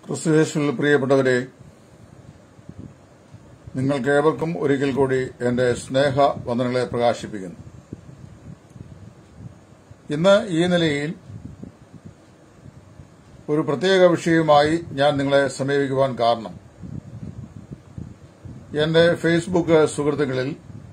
ക്രിസ്തുവേശുവിൽ പ്രിയപ്പെട്ടവരെ നിങ്ങൾക്കേവർക്കും ഒരിക്കൽ കൂടി എന്റെ സ്നേഹ വന്ദനങ്ങളെ പ്രകാശിപ്പിക്കുന്നു ഇന്ന് ഈ നിലയിൽ ഒരു പ്രത്യേക വിഷയവുമായി ഞാൻ നിങ്ങളെ സമീപിക്കുവാൻ കാരണം എന്റെ ഫേസ്ബുക്ക് സുഹൃത്തുക്കളിൽ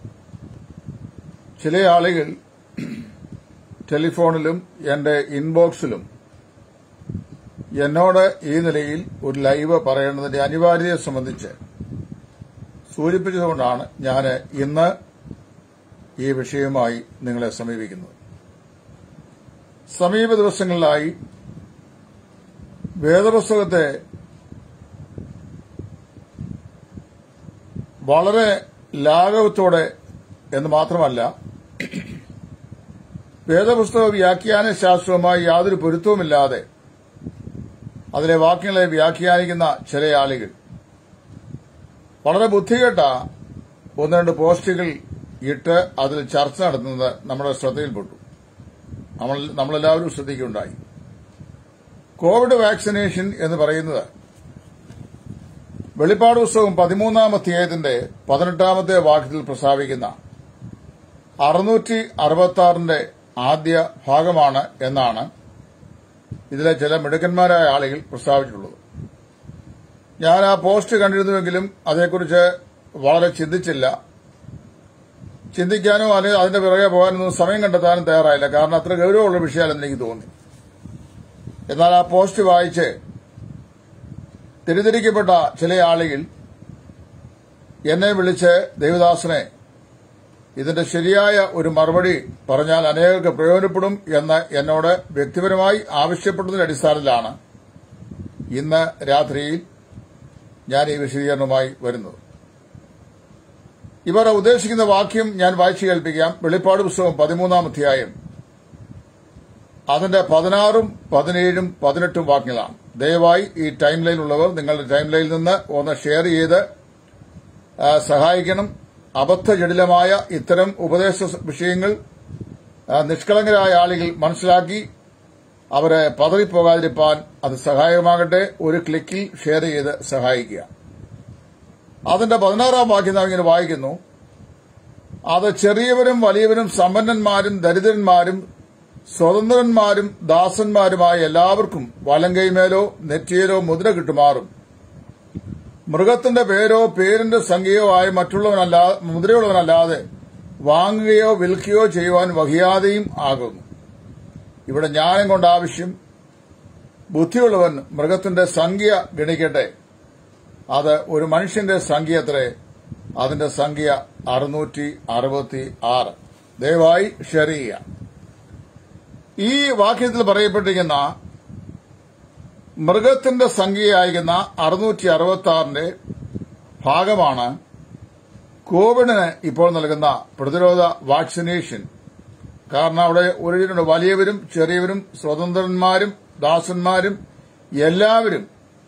ചില ആളുകൾ ടെലിഫോണിലും എന്റെ ഇൻബോക്സിലും എന്നോട് ഈ നിലയിൽ ഒരു ലൈവ് പറയേണ്ടതിന്റെ അനിവാര്യതയെ സംബന്ധിച്ച് സൂചിപ്പിച്ചതുകൊണ്ടാണ് ഞാൻ ഇന്ന് ഈ വിഷയവുമായി നിങ്ങളെ സമീപിക്കുന്നത് സമീപ ദിവസങ്ങളിലായി വേദപുസ്തകത്തെ വളരെ ലാഘവത്തോടെ എന്ന് മാത്രമല്ല വേദപുസ്തക വ്യാഖ്യാന ശാസ്ത്രവുമായി യാതൊരു പൊരുത്തവുമില്ലാതെ അതിലെ വാക്യങ്ങളെ വ്യാഖ്യാനിക്കുന്ന ചില ആളുകൾ വളരെ ബുദ്ധികെട്ട ഒന്ന് രണ്ട് പോസ്റ്റുകൾ ഇട്ട് അതിൽ ചർച്ച നടത്തുന്നത് നമ്മുടെ ശ്രദ്ധയിൽപ്പെട്ടു നമ്മൾ നമ്മളെല്ലാവരും ശ്രദ്ധിക്കുകയുണ്ടായി കോവിഡ് വാക്സിനേഷൻ എന്ന് പറയുന്നത് വെളിപ്പാട് പുസ്തകം പതിമൂന്നാം അധ്യായത്തിന്റെ പതിനെട്ടാമത്തെ വാക്യത്തിൽ പ്രസ്താവിക്കുന്ന അറുന്നൂറ്റി അറുപത്തി ആറിന്റെ ആദ്യ ഭാഗമാണ് എന്നാണ് ഇതിലെ ചില മിടുക്കന്മാരായ ആളുകൾ പ്രസ്താവിച്ചിട്ടുള്ളത് ഞാൻ ആ പോസ്റ്റ് കണ്ടിരുന്നുവെങ്കിലും അതേക്കുറിച്ച് വളരെ ചിന്തിച്ചില്ല ചിന്തിക്കാനോ അല്ലെങ്കിൽ അതിന്റെ പിറകെ പോകാനൊന്നും സമയം കണ്ടെത്താനും തയ്യാറായില്ല കാരണം അത്ര ഗൌരവമുള്ള വിഷയമല്ലെന്ന് എനിക്ക് തോന്നി എന്നാൽ ആ പോസ്റ്റ് വായിച്ച് തിരിതിരിക്കപ്പെട്ട ചില ആളുകൾ എന്നെ വിളിച്ച് ദേവദാസനെ ഇതിന്റെ ശരിയായ ഒരു മറുപടി പറഞ്ഞാൽ അനേകർക്ക് പ്രയോജനപ്പെടും എന്ന് എന്നോട് വ്യക്തിപരമായി ആവശ്യപ്പെട്ടതിന്റെ അടിസ്ഥാനത്തിലാണ് ഇന്ന് രാത്രിയിൽ ഞാൻ ഈ വിശദീകരണവുമായി വരുന്നത് ഇവർ ഉദ്ദേശിക്കുന്ന വാക്യം ഞാൻ വായിച്ചു കേൾപ്പിക്കാം വെളിപ്പാട് പുസ്തകം പതിമൂന്നാം അധ്യായം അതിന്റെ പതിനാറും പതിനേഴും പതിനെട്ടും വാക്യങ്ങളാണ് ദയവായി ഈ ടൈം ലൈനിലുള്ളവർ നിങ്ങളുടെ ടൈം ലൈനിൽ നിന്ന് ഒന്ന് ഷെയർ ചെയ്ത് സഹായിക്കണം അബദ്ധജടിലമായ ഇത്തരം ഉപദേശ വിഷയങ്ങൾ നിഷ്കളങ്കരായ ആളുകൾ മനസ്സിലാക്കി അവരെ പതറിപ്പോകാതിരിക്കാൻ അത് സഹായകമാകട്ടെ ഒരു ക്ലിക്കിൽ ഷെയർ ചെയ്ത് സഹായിക്കുക അതിന്റെ പതിനാറാം വാക്യം നാം ഇങ്ങനെ വായിക്കുന്നു അത് ചെറിയവരും വലിയവരും സമ്പന്നന്മാരും ദരിദ്രന്മാരും സ്വതന്ത്രന്മാരും ദാസന്മാരുമായ എല്ലാവർക്കും വലങ്കൈമേലോ നെറ്റിയിലോ മുദ്ര കിട്ടുമാറും മൃഗത്തിന്റെ പേരോ പേരിന്റെ സംഖ്യയോ ആയ മറ്റുള്ളവനല്ല മുദ്രയുള്ളവനല്ലാതെ വാങ്ങുകയോ വിൽക്കുകയോ ചെയ്യുവാൻ വഹിയാതെയും ആകുന്നു ഇവിടെ ജ്ഞാനം കൊണ്ട് ആവശ്യം ബുദ്ധിയുള്ളവൻ മൃഗത്തിന്റെ സംഖ്യ ഗണിക്കട്ടെ അത് ഒരു മനുഷ്യന്റെ സംഖ്യ എത്രേ അതിന്റെ സംഖ്യ അറുന്നൂറ്റി അറുപത്തി ആറ് ദയവായി ഷെയർ ചെയ്യുക ഈ വാക്യത്തിൽ പറയപ്പെട്ടിരിക്കുന്ന മൃഗത്തിന്റെ സംഖ്യയായിരിക്കുന്ന അറുന്നൂറ്റി അറുപത്തി ആറിന്റെ ഭാഗമാണ് കോവിഡിന് ഇപ്പോൾ നൽകുന്ന പ്രതിരോധ വാക്സിനേഷൻ കാരണം അവിടെ ഒരു വലിയവരും ചെറിയവരും സ്വതന്ത്രന്മാരും ദാസന്മാരും എല്ലാവരും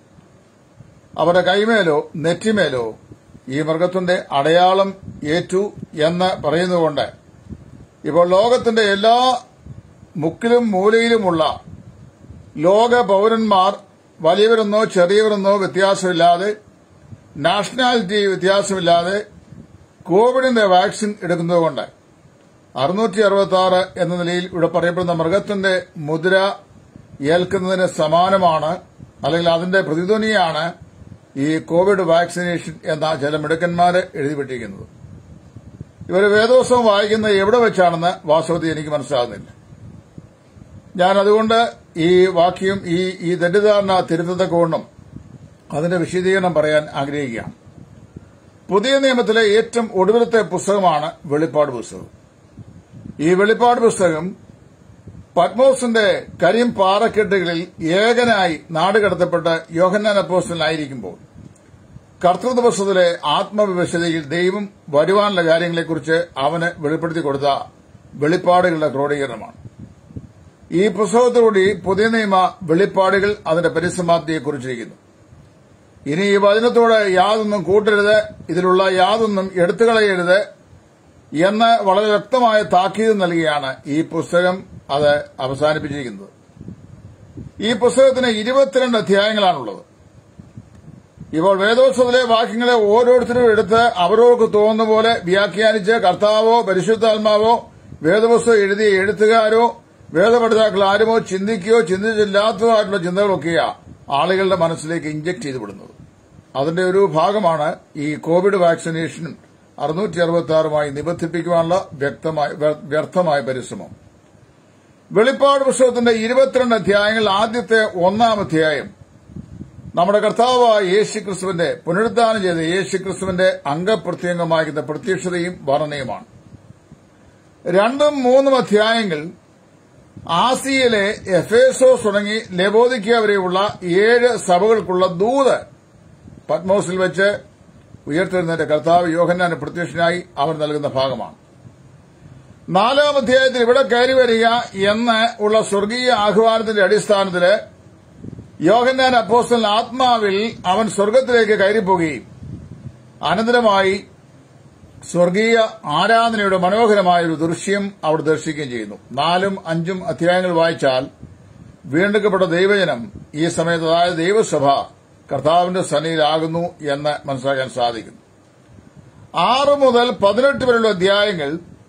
അവരുടെ കൈമേലോ നെറ്റിമേലോ ഈ മൃഗത്തിന്റെ അടയാളം ഏറ്റു എന്ന് പറയുന്നതുകൊണ്ട് ഇപ്പോൾ ലോകത്തിന്റെ എല്ലാ മുക്കിലും മൂലയിലുമുള്ള ലോക പൌരന്മാർ വലിയവരെന്നോ ചെറിയവരെന്നോ വ്യത്യാസമില്ലാതെ നാഷണാലിറ്റി വ്യത്യാസമില്ലാതെ കോവിഡിന്റെ വാക്സിൻ എടുക്കുന്നതുകൊണ്ട് അറുന്നൂറ്റി അറുപത്തി ആറ് എന്ന നിലയിൽ ഇവിടെ പറയപ്പെടുന്ന മൃഗത്തിന്റെ മുദ്ര ഏൽക്കുന്നതിന് സമാനമാണ് അല്ലെങ്കിൽ അതിന്റെ പ്രതിധ്വനിയാണ് ഈ കോവിഡ് വാക്സിനേഷൻ എന്ന ചില മിടുക്കന്മാര് എഴുതിപ്പെട്ടിരിക്കുന്നത് ഇവർ വേദോത്സവം വായിക്കുന്നത് എവിടെ വെച്ചാണെന്ന് വാസ്തവത്തിൽ എനിക്ക് മനസ്സിലാകുന്നില്ല ഞാൻ അതുകൊണ്ട് ഈ വാക്യം ഈ ഈ തെറ്റിദ്ധാരണ തിരുത്തത്തക്കവണ്ണം അതിന്റെ വിശദീകരണം പറയാൻ ആഗ്രഹിക്കുകയാണ് പുതിയ നിയമത്തിലെ ഏറ്റവും ഒടുവിലത്തെ പുസ്തകമാണ് വെളിപ്പാട് പുസ്തകം ഈ വെളിപ്പാട് പുസ്തകം പത്മോസിന്റെ കരിം പാറക്കെട്ടുകളിൽ ഏകനായി നാടുകടത്തപ്പെട്ട് യോഹന്നാൻ അപ്പോസ്റ്റലായിരിക്കുമ്പോൾ കർത്തൃദിവസത്തിലെ ആത്മവിവശതയിൽ ദൈവം വരുവാനുള്ള കാര്യങ്ങളെക്കുറിച്ച് അവന് വെളിപ്പെടുത്തി കൊടുത്ത വെളിപ്പാടുകളുടെ ക്രോഡീകരണമാണ് ഈ പുസ്തകത്തോടുകൂടി പുതിയ നിയമ വെളിപ്പാടുകൾ അതിന്റെ പരിസമാപ്തിയെക്കുറിച്ചിരിക്കുന്നു ഇനി ഈ വചനത്തോട് യാതൊന്നും കൂട്ടരുത് ഇതിലുള്ള യാതൊന്നും എടുത്തുകളയരുത് എന്ന് വളരെ വ്യക്തമായ താക്കീത് നൽകിയാണ് ഈ പുസ്തകം അത് അവസാനിപ്പിച്ചിരിക്കുന്നത് ഈ പുസ്തകത്തിന് ഇരുപത്തിരണ്ട് അധ്യായങ്ങളാണുള്ളത് ഇപ്പോൾ വേദോത്സവത്തിലെ വാക്യങ്ങളെ ഓരോരുത്തരും എടുത്ത് അവരോർക്ക് തോന്നുന്ന പോലെ വ്യാഖ്യാനിച്ച് കർത്താവോ പരിശുദ്ധാത്മാവോ വേദപുസ്തകം എഴുതിയ എഴുത്തുകാരോ വേദപഠിതാക്കൾ ആരുമോ ചിന്തിക്കുകയോ ചിന്തിച്ചില്ലാത്തതായിട്ടുള്ള ചിന്തകളൊക്കെയാ ആളുകളുടെ മനസ്സിലേക്ക് ഇഞ്ചക്ട് ചെയ്ത് വിടുന്നത് അതിന്റെ ഒരു ഭാഗമാണ് ഈ കോവിഡ് വാക്സിനേഷൻ അറുന്നൂറ്റി അറുപത്തി ആറുമായി നിബന്ധിപ്പിക്കുവാനുള്ള വ്യക്തമായ വ്യർത്ഥമായ പരിശ്രമം വെളിപ്പാട് പുസ്തകത്തിന്റെ ഇരുപത്തിരണ്ട് അധ്യായങ്ങൾ ആദ്യത്തെ ഒന്നാം അധ്യായം നമ്മുടെ കർത്താവായ യേശു ക്രിസ്തുവിന്റെ പുനരുദ്ധാനം ചെയ്ത യേശു ക്രിസ്തുവിന്റെ അംഗപ്രത്യംഗമാകുന്ന പ്രത്യക്ഷതയും വർണ്ണനയുമാണ് രണ്ടും മൂന്നും അധ്യായങ്ങൾ ആസിയയിലെ എഫേസോസ് തുടങ്ങി ലെബോദിക്ക വരെയുള്ള ഏഴ് സഭകൾക്കുള്ള ദൂത് പത്മോസിൽ വെച്ച് ഉയർത്തെഴുന്നേറ്റ കർത്താവ് യോഹന്നാന് പ്രത്യക്ഷനായി അവർ നൽകുന്ന ഭാഗമാണ് നാലാം അധ്യായത്തിൽ ഇവിടെ കയറി വരിക എന്ന് ഉള്ള സ്വർഗീയ ആഹ്വാനത്തിന്റെ അടിസ്ഥാനത്തിൽ യോഹന്നാൻ അപ്പോസ്റ്റൽ ആത്മാവിൽ അവൻ സ്വർഗത്തിലേക്ക് കയറിപ്പോകുകയും അനന്തരമായി സ്വർഗീയ ആരാധനയുടെ മനോഹരമായ ഒരു ദൃശ്യം അവിടെ ദർശിക്കുകയും ചെയ്യുന്നു നാലും അഞ്ചും അധ്യായങ്ങൾ വായിച്ചാൽ വീണ്ടെടുക്കപ്പെട്ട ദൈവജനം ഈ സമയത്ത് അതായത് ദൈവസഭ കർത്താവിന്റെ സന്നിധിയിലാകുന്നു എന്ന് മനസ്സിലാക്കാൻ സാധിക്കുന്നു ആറ് മുതൽ പതിനെട്ട് വരെയുള്ള അധ്യായങ്ങൾ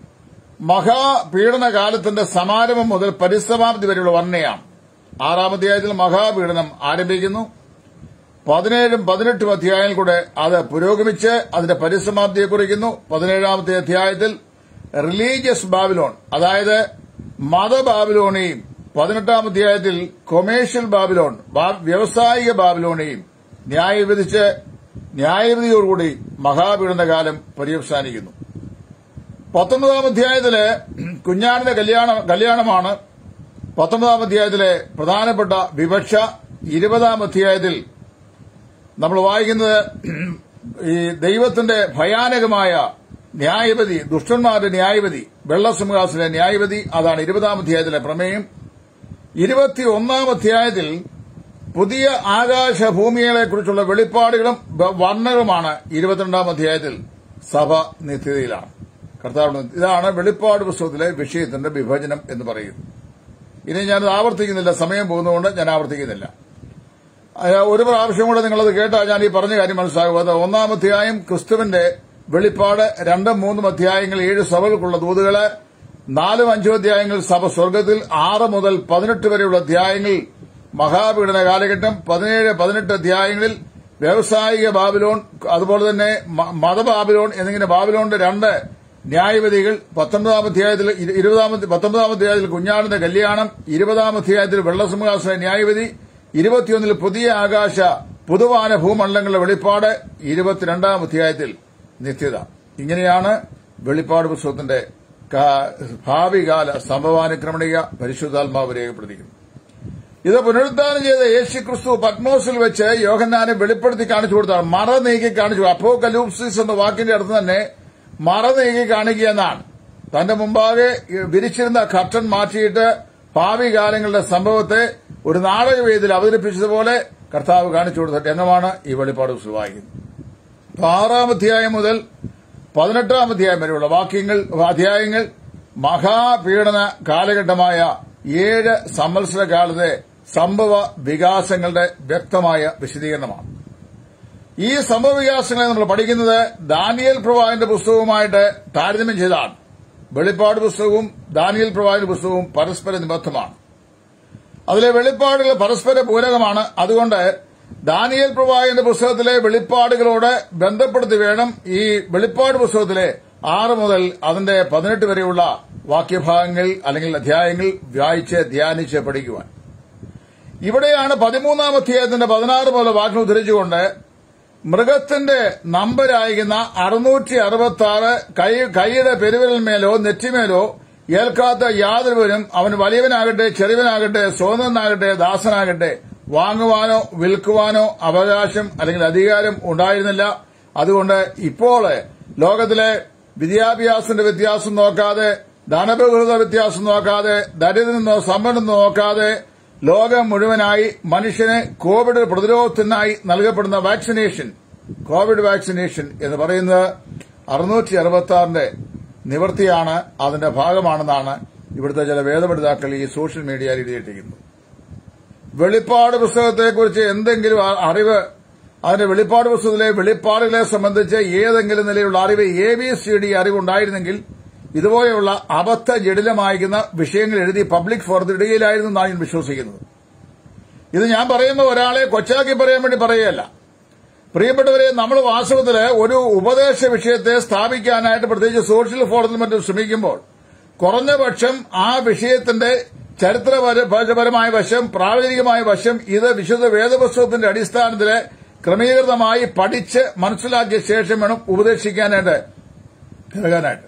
മഹാപീഡന കാലത്തിന്റെ സമാരംഭം മുതൽ പരിസമാപ്തി വരെയുള്ള വർണ്ണയാണ് ആറാം അധ്യായത്തിൽ മഹാപീഡനം ആരംഭിക്കുന്നു പതിനേഴും പതിനെട്ടും അധ്യായങ്ങൾ കൂടെ അത് പുരോഗമിച്ച് അതിന്റെ പരിസമാപ്തിയെ കുറിക്കുന്നു പതിനേഴാമത്തെ അധ്യായത്തിൽ റിലീജിയസ് ബാബിലോൺ അതായത് മത ബാബിലോണെയും പതിനെട്ടാം അധ്യായത്തിൽ കൊമേഴ്ഷ്യൽ ബാബിലോൺ വ്യാവസായിക ബാബിലോണെയും ന്യായവിധിച്ച് ന്യായവിധിയോടുകൂടി മഹാപീഡനകാലം പര്യവസാനിക്കുന്നു പത്തൊമ്പതാം അധ്യായത്തിലെ കുഞ്ഞാടിന്റെ കല്യാണ കല്യാണമാണ് പത്തൊമ്പതാം അധ്യായത്തിലെ പ്രധാനപ്പെട്ട വിവക്ഷ ഇരുപതാം അധ്യായത്തിൽ നമ്മൾ വായിക്കുന്നത് ഈ ദൈവത്തിന്റെ ഭയാനകമായ ന്യായപതി ദുഷ്ടന്മാരുടെ ന്യായപതി വെള്ളസിംഹാസിലെ ന്യായപതി അതാണ് ഇരുപതാം അധ്യായത്തിലെ പ്രമേയം ഇരുപത്തിയൊന്നാം അധ്യായത്തിൽ പുതിയ ആകാശ ഭൂമികളെക്കുറിച്ചുള്ള വെളിപ്പാടുകളും വർണ്ണകളുമാണ് ഇരുപത്തിരണ്ടാം അധ്യായത്തിൽ സഭ നിത്യതയിലാണ് കർത്താവ് ഇതാണ് വെളിപ്പാട് പുസ്തകത്തിലെ വിഷയത്തിന്റെ വിഭജനം എന്ന് പറയുന്നത് ഇനി ഞാനത് ആവർത്തിക്കുന്നില്ല സമയം പോകുന്നതുകൊണ്ട് ഞാൻ ആവർത്തിക്കുന്നില്ല ഒരു പ്രാവശ്യം കൂടെ നിങ്ങളത് കേട്ടാൽ ഞാൻ ഈ പറഞ്ഞ കാര്യം മനസ്സിലാകും അത് ഒന്നാം അധ്യായം ക്രിസ്തുവിന്റെ വെളിപ്പാട് രണ്ടും മൂന്നും അധ്യായങ്ങൾ ഏഴ് സഭകൾക്കുള്ള ദൂതുകള് നാലും അഞ്ചും അധ്യായങ്ങൾ സഭ സ്വർഗത്തിൽ ആറ് മുതൽ പതിനെട്ട് വരെയുള്ള അധ്യായങ്ങൾ മഹാപീഡന കാലഘട്ടം പതിനേഴ് പതിനെട്ട് അധ്യായങ്ങളിൽ വ്യാവസായിക ബാബിലോൺ അതുപോലെ തന്നെ മതബാബിലോൺ എന്നിങ്ങനെ ബാബിലോണിന്റെ രണ്ട് ന്യായവിധികൾ പത്തൊമ്പതാം അധ്യായത്തിൽ ഇരുപതാമത്തെ പത്തൊമ്പതാം അധ്യായത്തിൽ കുഞ്ഞാടിന്റെ കല്യാണം ഇരുപതാം അധ്യായത്തിൽ വെള്ളസിംഹാസന ന്യായവിധി ഇരുപത്തിയൊന്നിൽ പുതിയ ആകാശ പുതുവാന ഭൂമണ്ഡലങ്ങളുടെ വെളിപ്പാട് ഇരുപത്തിരണ്ടാം അധ്യായത്തിൽ നിത്യത ഇങ്ങനെയാണ് വെളിപ്പാട് പുസ്തകത്തിന്റെ ഭാവികാല സംഭവാനുക്രമണിക പരിശുദ്ധാത്മാവ് രേഖപ്പെടുത്തിക്കുന്നത് ഇത് പുനരുദ്ധാനം ചെയ്ത യേശു ക്രിസ്തു പത്മോസിൽ വെച്ച് യോഹന്നാനെ വെളിപ്പെടുത്തി കാണിച്ചു കൊടുത്താണ് മറ നീക്കി കാണിച്ചു അപ്പോ കലൂപ്സിസ് എന്ന വാക്കിന്റെ അടുത്ത് തന്നെ മറ നീക്കി കാണിക്കുക എന്നാണ് തന്റെ മുമ്പാകെ വിരിച്ചിരുന്ന കർട്ടൻ മാറ്റിയിട്ട് ഭാവി കാലങ്ങളുടെ സംഭവത്തെ ഒരു നാടകവേദിയിൽ അവതരിപ്പിച്ചതുപോലെ കർത്താവ് കാണിച്ചു കൊടുത്ത രംഗമാണ് ഈ വെളിപ്പാട് വായിക്കുന്നത് ആറാം അധ്യായം മുതൽ പതിനെട്ടാം അധ്യായം വരെയുള്ള വാക്യങ്ങൾ അധ്യായങ്ങൾ മഹാപീഡന കാലഘട്ടമായ ഏഴ് സംവത്സര കാലത്തെ സംഭവ വികാസങ്ങളുടെ വ്യക്തമായ വിശദീകരണമാണ് ഈ സംഭവ വികാസങ്ങളെ നമ്മൾ പഠിക്കുന്നത് ദാനിയൽ പ്രവാഹിന്റെ പുസ്തകവുമായിട്ട് താരതമ്യം ചെയ്താണ് വെളിപ്പാട് പുസ്തകവും ദാനിയൽ പ്രവാഹിന്റെ പുസ്തകവും പരസ്പര നിബദ്ധമാണ് അതിലെ വെളിപ്പാടുകൾ പരസ്പര പൂരകമാണ് അതുകൊണ്ട് ദാനിയൽ പ്രവാഹിന്റെ പുസ്തകത്തിലെ വെളിപ്പാടുകളോട് ബന്ധപ്പെടുത്തി വേണം ഈ വെളിപ്പാട് പുസ്തകത്തിലെ ആറ് മുതൽ അതിന്റെ പതിനെട്ട് വരെയുള്ള വാക്യഭാഗങ്ങൾ അല്ലെങ്കിൽ അധ്യായങ്ങൾ വായിച്ച് ധ്യാനിച്ച് പഠിക്കുവാൻ ഇവിടെയാണ് പതിമൂന്നാം അധ്യായത്തിന്റെ പതിനാറ് മുതൽ വാക്യം ഉദ്ധരിച്ചുകൊണ്ട് മൃഗത്തിന്റെ നമ്പരായിരിക്കുന്ന അറുന്നൂറ്റി അറുപത്തി ആറ് കൈ കൈയുടെ പെരുവിരൽമേലോ നെറ്റിമേലോ ഏൽക്കാത്ത യാതൊരുവരും അവൻ വലിയവനാകട്ടെ ചെറിയവനാകട്ടെ സ്വതന്ത്രനാകട്ടെ ദാസനാകട്ടെ വാങ്ങുവാനോ വിൽക്കുവാനോ അവകാശം അല്ലെങ്കിൽ അധികാരം ഉണ്ടായിരുന്നില്ല അതുകൊണ്ട് ഇപ്പോൾ ലോകത്തിലെ വിദ്യാഭ്യാസത്തിന്റെ വ്യത്യാസം നോക്കാതെ ധനബഹുലത വ്യത്യാസം നോക്കാതെ ദരിദ്രനെന്നോ സമ്പന്നെന്നോ നോക്കാതെ ലോകം മുഴുവനായി മനുഷ്യന് കോവിഡ് പ്രതിരോധത്തിനായി നൽകപ്പെടുന്ന വാക്സിനേഷൻ കോവിഡ് വാക്സിനേഷൻ എന്ന് പറയുന്നത് അറുന്നൂറ്റി അറുപത്തി ആറിന്റെ നിവൃത്തിയാണ് അതിന്റെ ഭാഗമാണെന്നാണ് ഇവിടുത്തെ ചില വേദപഠിതാക്കൾ ഈ സോഷ്യൽ മീഡിയയിൽ എഴുതിയിട്ടിരിക്കുന്നത് വെളിപ്പാട് പുസ്തകത്തെക്കുറിച്ച് എന്തെങ്കിലും അറിവ് അതിന്റെ വെളിപ്പാട് പുസ്തകത്തിലെ വെളിപ്പാടുകളെ സംബന്ധിച്ച് ഏതെങ്കിലും നിലയിലുള്ള അറിവ് എ ബി സി ഡി അറിവുണ്ടായിരുന്നെങ്കിൽ ഇതുപോലെയുള്ള അബദ്ധ ജടിലമായിരിക്കുന്ന വിഷയങ്ങൾ എഴുതി പബ്ലിക് ഫോറത്തിൽ ഇടുകയിലായിരുന്നു എന്നാണ് ഞാൻ വിശ്വസിക്കുന്നത് ഇത് ഞാൻ പറയുമ്പോൾ ഒരാളെ കൊച്ചാക്കി പറയാൻ വേണ്ടി പറയുകയല്ല പ്രിയപ്പെട്ടവരെ നമ്മൾ വാസ്തവത്തിൽ ഒരു ഉപദേശ വിഷയത്തെ സ്ഥാപിക്കാനായിട്ട് പ്രത്യേകിച്ച് സോഷ്യൽ ഫോറത്തിൽ മറ്റും ശ്രമിക്കുമ്പോൾ കുറഞ്ഞ പക്ഷം ആ വിഷയത്തിന്റെ ചരിത്രപരമായ വശം പ്രായോഗികമായ വശം ഇത് വിശുദ്ധ വേദപുസ്തകത്തിന്റെ അടിസ്ഥാനത്തിൽ ക്രമീകൃതമായി പഠിച്ച് മനസ്സിലാക്കിയ ശേഷം വേണം ഉപദേശിക്കാനായിട്ട് ഇറങ്ങാനായിട്ട്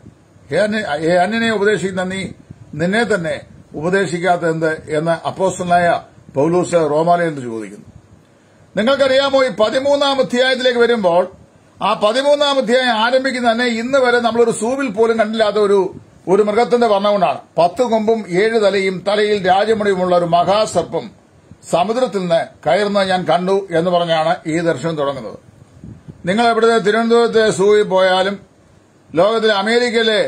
ഏ അന്യനെ ഉപദേശിക്കുന്ന നീ നിന്നെ തന്നെ ഉപദേശിക്കാത്ത എന്ത് എന്ന് അപ്പോസ്റ്റലായ പൌലൂസ് റോമാലയിൽ ചോദിക്കുന്നു നിങ്ങൾക്കറിയാമോ ഈ പതിമൂന്നാം അധ്യായത്തിലേക്ക് വരുമ്പോൾ ആ പതിമൂന്നാം അധ്യായം ആരംഭിക്കുന്ന തന്നെ ഇന്ന് വരെ നമ്മളൊരു സൂവിൽ പോലും കണ്ടില്ലാത്ത ഒരു ഒരു മൃഗത്തിന്റെ വർണ്ണകൊണ്ടാണ് പത്ത് കൊമ്പും ഏഴ് തലയും തലയിൽ രാജമണിയുമുള്ള ഒരു മഹാസർപ്പം സമുദ്രത്തിൽ നിന്ന് കയറുന്നത് ഞാൻ കണ്ടു എന്ന് പറഞ്ഞാണ് ഈ ദർശനം തുടങ്ങുന്നത് നിങ്ങൾ എവിടുത്തെ തിരുവനന്തപുരത്തെ സൂവിൽ പോയാലും ലോകത്തിലെ അമേരിക്കയിലെ